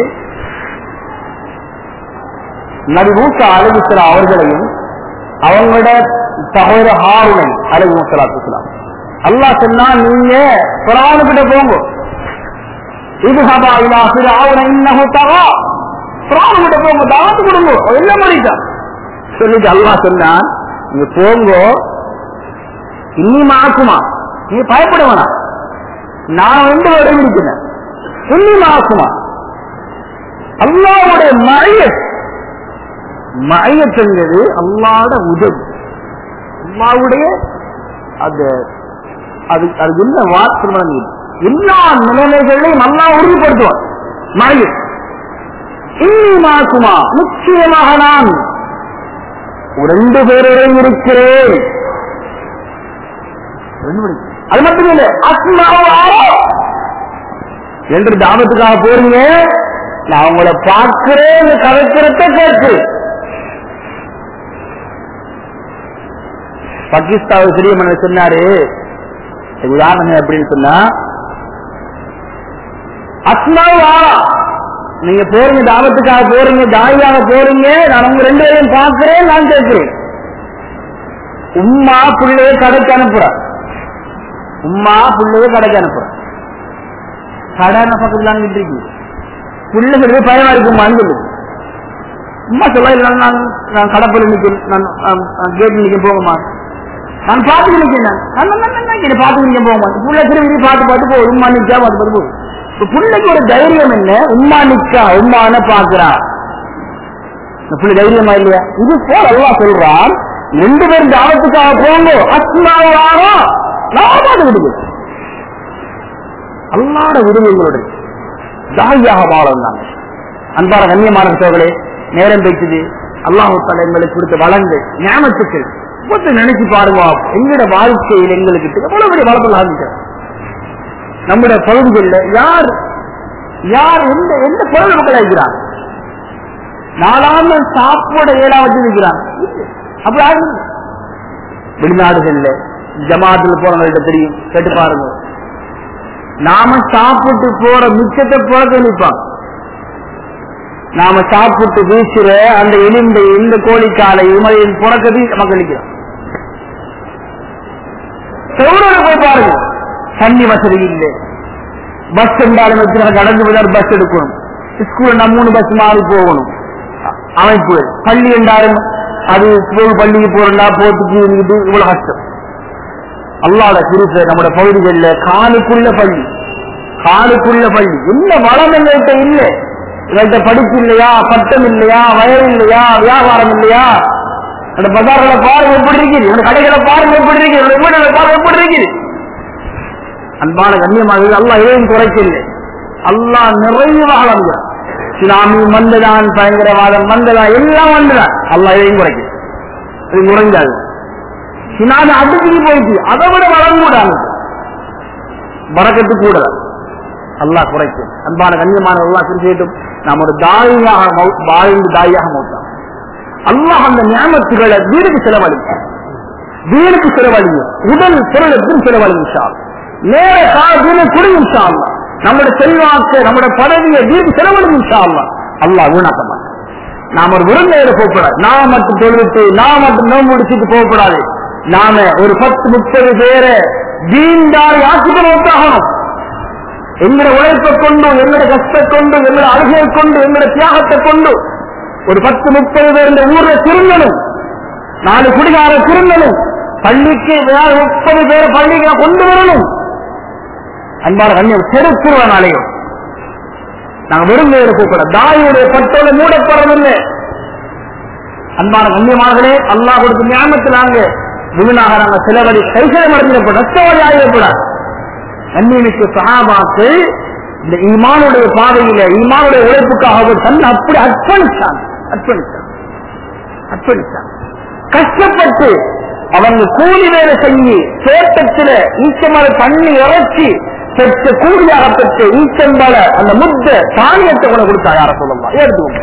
நபி மூசா அலிபுசலா அவர்களையும் அவங்களோட சகோதர ஹாருனை அலகு முசலாத்துலாம் அல்லாஹ் சொன்னா நீங்க புறானு கிட்ட போங்க இது ஹபா இலா ஃபிரௌன இன்னஹு தகா புறானு கிட்ட போங்க தாவத்து கொடுங்க என்ன பண்ணிட்டான் சொல்லிட்டு அல்லாஹ் சொன்னான் நீங்க போங்க இன்னி மாக்குமா நீ பயப்பட வேணாம் நான் ரெண்டு வருடம் இருக்கிறேன் இன்னி மாக்குமா அல்லாவுடைய மழையத் மழையத்துங்கிறது அல்லாட உதவி அல்லாவுடைய அது அது அது என்ன வார்த்தை எல்லா நிலைமைகளையும் நல்லா உறுதிப்படுத்துவான் மழைய இன்னி மாக்குமா நிச்சயமாக நான் ரெண்டு பேருடன் இருக்கிறேன் ரெண்டு பேரும். அது மட்டும் இல்லை அஸ்மாவோ என்று தாபத்துக்காக போறீங்க நான் உங்களை பார்க்கிறேன் கதைக்கிறத கேட்டு பாகிஸ்தான் சிறிய மன்னர் சொன்னாரு இது உதாரணம் எப்படின்னு சொன்னா அஸ்மாவா நீங்க போறீங்க தாபத்துக்காக போறீங்க தாயாக போறீங்க நான் உங்க ரெண்டு பேரையும் பார்க்கிறேன் நான் கேட்கிறேன் உம்மா பிள்ளைய கடைக்கு அனுப்புற உம்மா பிள்ளைய கடைக்கு அனுப்புற கடை பக்கத்துல இருக்கு பிள்ளைகளுக்கு பயமா இருக்குமான்னு சொல்லுது உம்மா சொல்ல இல்லை நான் நான் கடப்பில் நிற்கிறேன் நான் கேட்டு நிற்க போக மாட்டேன் நான் பார்த்துட்டு நிற்கிறேன் நான் நான் நான் நான் இதை பார்த்து நிற்க போக மாட்டேன் புள்ள திரும்பி பார்த்து பார்த்து போ உம்மா நிற்கா பார்த்து பார்த்து போகுது இப்ப பிள்ளைக்கு ஒரு தைரியம் என்ன உம்மா நிற்கா உம்மான பாக்குறா இந்த பிள்ளை தைரியமா இல்லையா இது போல அல்லா சொல்றான் ரெண்டு பேரும் தாவத்துக்காக போங்க அஸ்மாவாரோ நான் பாட்டு விடுது அல்லாட விடுதலைகளுடைய தாயாக வாழ்ந்தாங்க அன்பான கண்ணியமான சோழர்களே நேரம் பேச்சுது அல்லாஹு தலை எங்களுக்கு கொடுத்த வளர்ந்து ஞாபகத்துக்கு கொஞ்சம் நினைச்சு பாருங்க எங்களோட வாழ்க்கையில் எங்களுக்கு எவ்வளவு பெரிய வளர்ப்பு ஆரம்பிச்சோம் நம்முடைய பகுதிகளில் யார் யார் எந்த எந்த பொருள் மக்கள் இருக்கிறாங்க நாலாம சாப்பிட ஏழா வச்சிருக்கிறாங்க அப்படி யாரும் இல்லை. வெளிநாடுகள்ல ஜமாத்துல போறவங்கள்ட்ட தெரியும் கேட்டு பாருங்க நாம சாப்பிட்டு போற மிச்சத்தை போறது நிற்பாங்க நாம சாப்பிட்டு வீசுற அந்த எலும்பை இந்த கோழிக்காலை இமலையின் புறக்கதி நமக்கு அளிக்கிறோம் செவ்வரோட போய் பாருங்க தண்ணி வசதி இல்லை பஸ் என்றாலும் வச்சு கடந்து விடார் பஸ் எடுக்கணும் ஸ்கூல்ல நம்ம மூணு பஸ் மாறி போகணும் அமைப்பு பள்ளி என்றாலும் அது போய் பள்ளிக்கு போறா போட்டுக்கு இருந்துட்டு இவ்வளவு கஷ்டம் அல்லாத குறிப்ப நம்முடைய பகுதிகளில் காலுக்குள்ள பள்ளி காலுக்குள்ள பள்ளி என்ன வளம் எங்கள்கிட்ட இல்லை எங்கள்கிட்ட படிப்பு இல்லையா பட்டம் இல்லையா வயல் இல்லையா வியாபாரம் இல்லையா அந்த பஜார்களை பாருங்க எப்படி இருக்குது இந்த கடைகளை பாருங்க எப்படி இருக்குது இந்த வீடுகளை பாருங்க எப்படி இருக்குது அன்பான கண்ணியமாக அல்லாஹ் எதையும் குறைக்கவில்லை அல்லாஹ் நிறைவாக வந்தார் சுனாமி வந்ததான் பயங்கரவாதம் வந்ததான் எல்லாம் வந்துதான் அல்லாஹ் எதையும் குறைக்கல இது குறைஞ்சாது சுனாமி அடுத்துக்கு போயிட்டு அதை விட வளம் கூட வரக்கத்து கூட அல்லாஹ் குறைக்கும் அன்பான கண்ணியமான அல்லாஹ் குறிப்பிட்டும் நாம் ஒரு தாயாக மௌ- வாழ்ந்து தாயாக மௌத்தான் அல்லாஹ் அந்த ஞாபகத்துகளை வீடுக்கு செலவழிக்க வீடுக்கு செலவழியும் உடல் பொருளுக்கும் செலவழியும் ஷா நேர காலத்துல குடியும் ஷா அல்லாஹ். நம்முடைய செல்வாக்கு நம்முடைய பதவியை வீடுக்கு செலவழியும் ஷா அல்லாஹ். அல்லாஹ் வீணாக்க மாட்டான் நாம ஒரு விருந்தையில போகக்கூடாது நான் மட்டும் தொழுவிட்டு நான் மட்டும் நோம்பு முடிச்சுட்டு போகக்கூடாது நாம ஒரு பத்து முப்பது பேரை தீண்டாரி ஆக்கிட்டு நோக்காகணும் எங்கட உழைப்பை கொண்டு எங்கட கஷ்டத்தை கொண்டு எங்கட அழுகையை கொண்டு எங்கட தியாகத்தை கொண்டு ஒரு பத்து முப்பது பேர் இந்த ஊர்ல திருந்தணும் நாலு குடிகார திருந்தணும் பள்ளிக்கு வேற முப்பது பேரை பள்ளிக்கு கொண்டு வரணும் அன்பான கண்ணியம் செருக்குறனாலையும் நாங்க வெறும் வேறு கூப்பிட தாயுடைய பட்டோட மூடப்படுறதில்லை அன்பான கண்ணியமாகவே அல்லாஹ் கொடுத்த ஞாபகத்தில் நாங்க முழுனாக நாங்க சிலவடி கைசலம் அடைஞ்சிடப்பட நஷ்டவழி ஆகிடப்படாது கண்ணியமிக்க சகாபாக்கள் இந்த ஈமானுடைய பாதையில ஈமானுடைய உழைப்புக்காக அவர் தன்னை அப்படி அர்ப்பணிச்சாங்க அர்ப்பணிச்சாங்க அர்ப்பணிச்சாங்க கஷ்டப்பட்டு அவங்க கூலி வேலை செஞ்சு தோட்டத்துல ஈச்சமர தண்ணி இறைச்சி பெற்ற கூலியாக பெற்ற ஈச்சம்பல அந்த முத்த தானியத்தை உன கொடுத்தா யார சொல்லலாம் எடுத்துக்கோங்க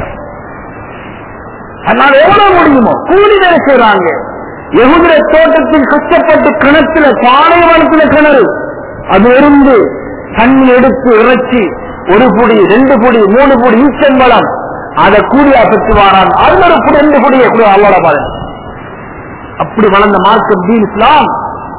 அதனால எவ்வளவு முடியுமோ கூலி வேலை செய்யறாங்க எகுதிர தோட்டத்தில் கஷ்டப்பட்டு கிணத்துல பாலைவனத்துல கிணறு அது இருந்து தண்ணி எடுத்து இறைச்சி ஒரு புடி ரெண்டு புடி மூணு புடி ஈச்சம்பழம் அதை கூலியா பெற்று வாரான் அது ஒரு புடி ரெண்டு புடியை கூட அல்லாட பாருங்க அப்படி வளர்ந்த மார்க்கம் தீன் இஸ்லாம்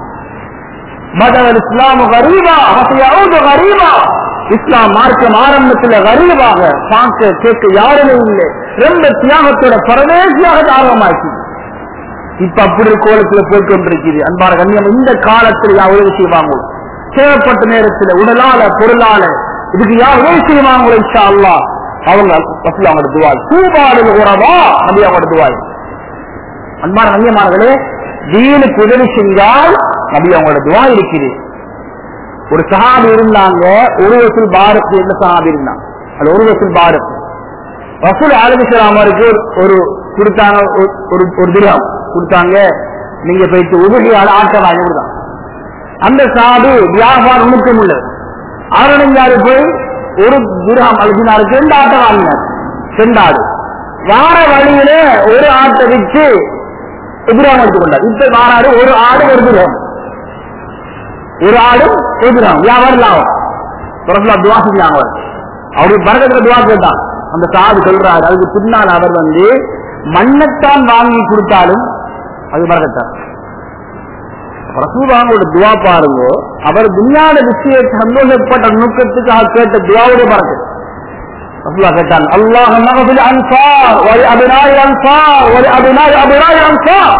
மதல் இஸ்லாம் கரீபா அவசையாவது கரீபா இஸ்லாம் மார்க்கம் ஆரம்பத்துல கரீபாக பார்க்க கேட்க யாருமே இல்லை ரொம்ப தியாகத்தோட பரதேசியாக ஆர்வமாச்சு இப்ப அப்படி ஒரு கோலத்துல போய் கொண்டிருக்குது அன்பான கண்ணியம் இந்த காலத்தில் யார் உதவி செய்வாங்க தேவைப்பட்ட நேரத்துல உடலால பொருளால இதுக்கு யார் உதவி செய்வாங்களோ இன்ஷா அல்லாஹ் அவங்க வசூல் அவங்களோட துவாய் தூபாடு உறவா அப்படி அவங்களோட துவாய் அன்பான கண்ணியமானவர்களே தீனுக்கு உதவி செஞ்சால் நபி அவங்களோட துவா இருக்குது ஒரு சஹாபி இருந்தாங்க ஒரு வசூல் பாரத் என்ற சஹாபி இருந்தாங்க அது ஒரு வசூல் பாரத் ரசூல் ஆலமிஸ்லாமருக்கு ஒரு கொடுத்தாங்க ஒரு- ஒரு ஒரு தினம் கொடுத்தாங்க நீங்க போயிட்டு உதவி ஆட்ட வாங்கி கொடுத்தாங்க அந்த சாது வியாபாரம் நுணுக்கம் உள்ளது ஆரணிஞ்சாரு போய் ஒரு திரகம் அழுதினாருக்கு ரெண்டு ஆட்டை வாங்கினார் ரெண்டு ஆடு வார வழியில ஒரு ஆட்டை விற்று எதிராக எடுத்துக்கொண்டார் இப்ப வாராரு ஒரு ஆடு ஒரு திரகம் ஒரு ஆடு ஒரு திரகம் வியாபாரம் லாபம் ரசூலா துவா செஞ்சாங்க அவர் அவருக்கு பரகத்துல துவா கேட்டான் அந்த சாது சொல்றாரு அதுக்கு பின்னால் அவர் வந்து மண்ணைத்தான் வாங்கி கொடுத்தாலும் அது பரகத்தான் ரசூலாவோட துவா பாருங்க அவர் துன்யாட விஷயத்தை சந்தோஷப்பட்ட நுணுக்கத்துக்காக கேட்ட துவாவுடைய பறக்கு ரசூலா கேட்டான் அல்லாஹ் மகபில் அன்சார் ஒரு அபிநாய் அன்சார் ஒரு அபிநாய் அபிநாய் அன்சார்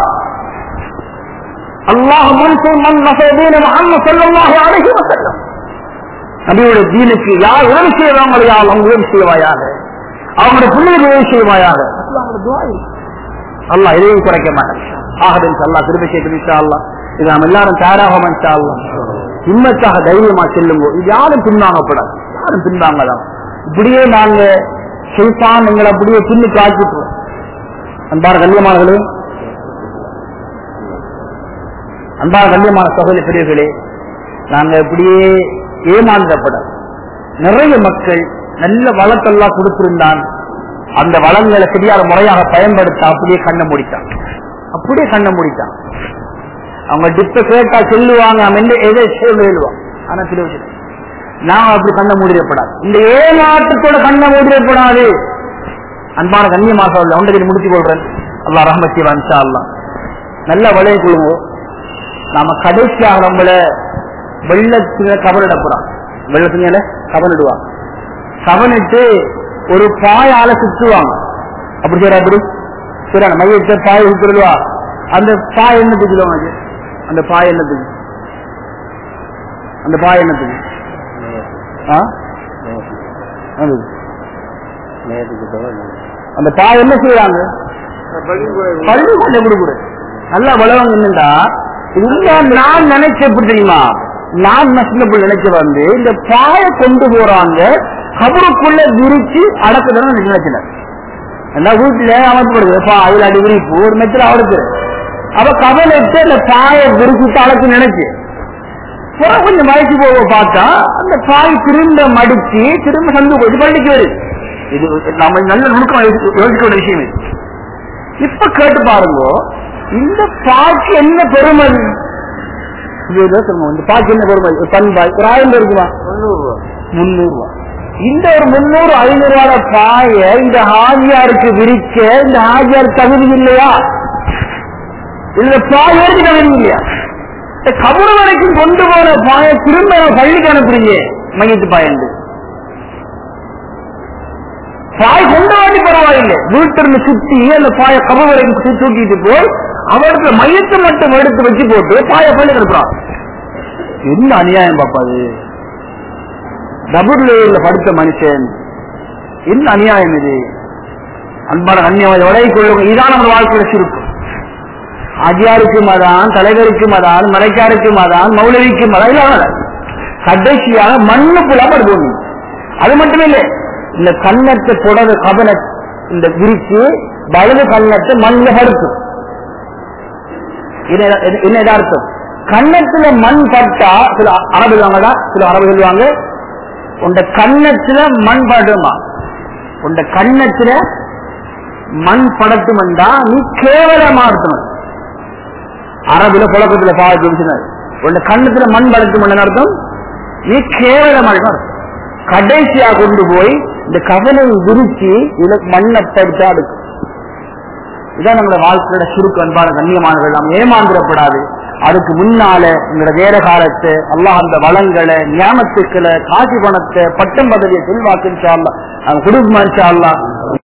அல்லாஹ் முன்சும் மன் நசதீன முஹம்மது ஸல்லல்லாஹு அலைஹி வஸல்லம் நபியுடைய தீனுக்கு யார் உதவி செய்வாங்களோ யார் அவங்க உதவி செய்வாயாக அவங்களுடைய பிள்ளைகள் உதவி செய்வாயாக அவங்களோட துவா இருக்கு. அல்லாஹ் எதையும் குறைக்க மாட்டான் ஆகவே அல்லாஹ் திரும்ப கேட்டு இன்ஷா அல்லாஹ் இது நாம் எல்லாரும் தயாராக இன்ஷா அல்லாஹ் இம்மத்தாக தைரியமா செல்லுங்க இது யாரும் பின்வாங்கப்படாது யாரும் பின்வாங்கலாம் இப்படியே நாங்க ஷைத்தான் எங்களை அப்படியே பின்னு காய்ச்சிட்டோம் அன்பான கண்ணியமானங்களே அன்பான கண்ணியமான சகோதரி பெரியவர்களே நாங்க இப்படியே ஏமாந்தப்பட நிறைய மக்கள் நல்ல வளத்தெல்லாம் கொடுத்திருந்தான் அந்த வளங்களை சரியான முறையாக பயன்படுத்த அப்படியே கண்ணை முடித்தான் அப்படியே கண்ணை முடித்தான் அவங்க டிப்ப கேட்டா சொல்லுவாங்க அவன் என்ன எதை சொல்லுவான் ஆனா சில விஷயம் நான் அப்படி கண்ணை மூடிடப்படாது இந்த ஏமாற்றத்தோட கண்ணை மூடிடப்படாது அன்பான கண்ணியமாக ஒன்றை முடிச்சு கொள்றேன் அல்லா ரஹமத்தி வன்ஷா அல்லா நல்ல வளைய கொள்ளுங்க நாம கடைசியாக நம்மள வெள்ளத்துல கவனிட போறோம் வெள்ளத்துல கவனிடுவாங்க கவனிட்டு ஒரு பாயால சுற்றுவாங்க அப்படி செய்யற அப்படி சரி மையத்தை பாய சுற்றுடுவா அந்த பாய் என்னத்துக்கு சொல்லுவாங்க அந்த பாய் என்னத்துக்கு அந்த பாய் என்னத்துக்கு ஆ? அது. அந்த பாய் என்ன செய்யறாங்க பள்ளி கொண்டு கொடுக்குற நல்லா வளவங்க என்னண்டா இல்ல நான் நினைச்ச எப்படி தெரியுமா நான் நஷ்டப்பட்டு நினைச்ச வந்து இந்த பாய கொண்டு போறாங்க கபருக்குள்ள விரிச்சு அடக்குதுன்னு நினைச்சல என்ன வீட்டுல அமைக்கப்படுது பாயில் அடி விரிப்பு ஒரு மெத்திர அவருக்கு அவ கவலைட்டு அந்த பாய விரிச்சுட்டு அடக்கு நினைச்சு அப்புறம் கொஞ்சம் வயசு போக பார்த்தா அந்த பாய் திரும்ப மடிச்சு திரும்ப சந்து போயிட்டு பள்ளிக்கு வருது இது நம்ம நல்ல நுணுக்கம் யோசிக்க வேண்டிய விஷயம் இது இப்ப கேட்டு பாருங்க இந்த பாய்க்கு என்ன பெருமதி இது ஏதோ சொல்லுங்க இந்த பாய்க்கு என்ன பெருமதி ஒரு பன் பாய் ஒரு ஆயிரம் இருக்குமா முன்னூறு ரூபா இந்த ஒரு முன்னூறு ஐநூறு ரூபாய் பாய இந்த ஹாஜியாருக்கு விரிக்க இந்த ஹாஜியார் தகுதி இல்லையா இந்த பாய் ஏற்க தகுதி இல்லையா இந்த கபரு வரைக்கும் கொண்டு போன பாய திரும்ப பள்ளிக்கு அனுப்புறீங்க மையத்து பாயண்டு பாய் கொண்டு வாடி பரவாயில்லை வீட்டிலிருந்து சுத்தி அந்த பாய கபர் வரைக்கும் சுத்தி தூக்கிட்டு போய் அவருக்கு மையத்தை மட்டும் எடுத்து வச்சு போட்டு பாய பள்ளி அனுப்புறான் என்ன அநியாயம் பாப்பாது டபுள் லேயர்ல படித்த மனுஷன் என்ன அநியாயம் இது அன்பான அந்நியம் உலகை கொள்ளுங்க இதான் நம்ம வாழ்க்கையில சுருக்கம் ஆஜியாருக்கும் அதான் தலைவருக்கும் அதான் மறைக்காருக்கும் அதான் மௌலவிக்கும் அதான் இல்லாம கடைசியாக மண்ணுக்குள்ள படுவோம் அது மட்டுமே இல்லை இந்த கண்ணத்தை புடவை கபன இந்த விரிச்சு வலது கண்ணத்தை மண்ணில் படுக்கும் இது என்ன- என்ன யதார்த்தம் கண்ணத்துல மண் பட்டா சில அரபு சொல்லுவாங்கடா சில அரபு சொல்லுவாங்க உண்ட கண்ணத்துல மண் படுமா உண்ட கண்ணத்துல மண் படட்டுமெண்டா நீ கேவலமா இருக்கணும் அரபுல புழக்கத்துல பாவத்து உண்ட கண்ணத்துல மண் படட்டும் அர்த்தம் நீ கேவலமா இருக்கணும் கடைசியா கொண்டு போய் இந்த கவலை விரிச்சு இதுல மண்ணை படுத்தா எடுக்கும் இதான் நம்மளோட வாழ்க்கையோட சுருக்கு அன்பான கண்ணியமானவர்கள் நாம் ஏமாந்துடப்படாது அதுக்கு முன்னால எங்களோட வேற காலத்தை அல்லாஹ் அந்த வளங்களை ஞாபகத்துக்களை காசி பணத்தை பட்டம் பதவியை செல்வாக்கு இன்ஷா அல்லாஹ், அது குடும்பம் இன்ஷா அல்லாஹ்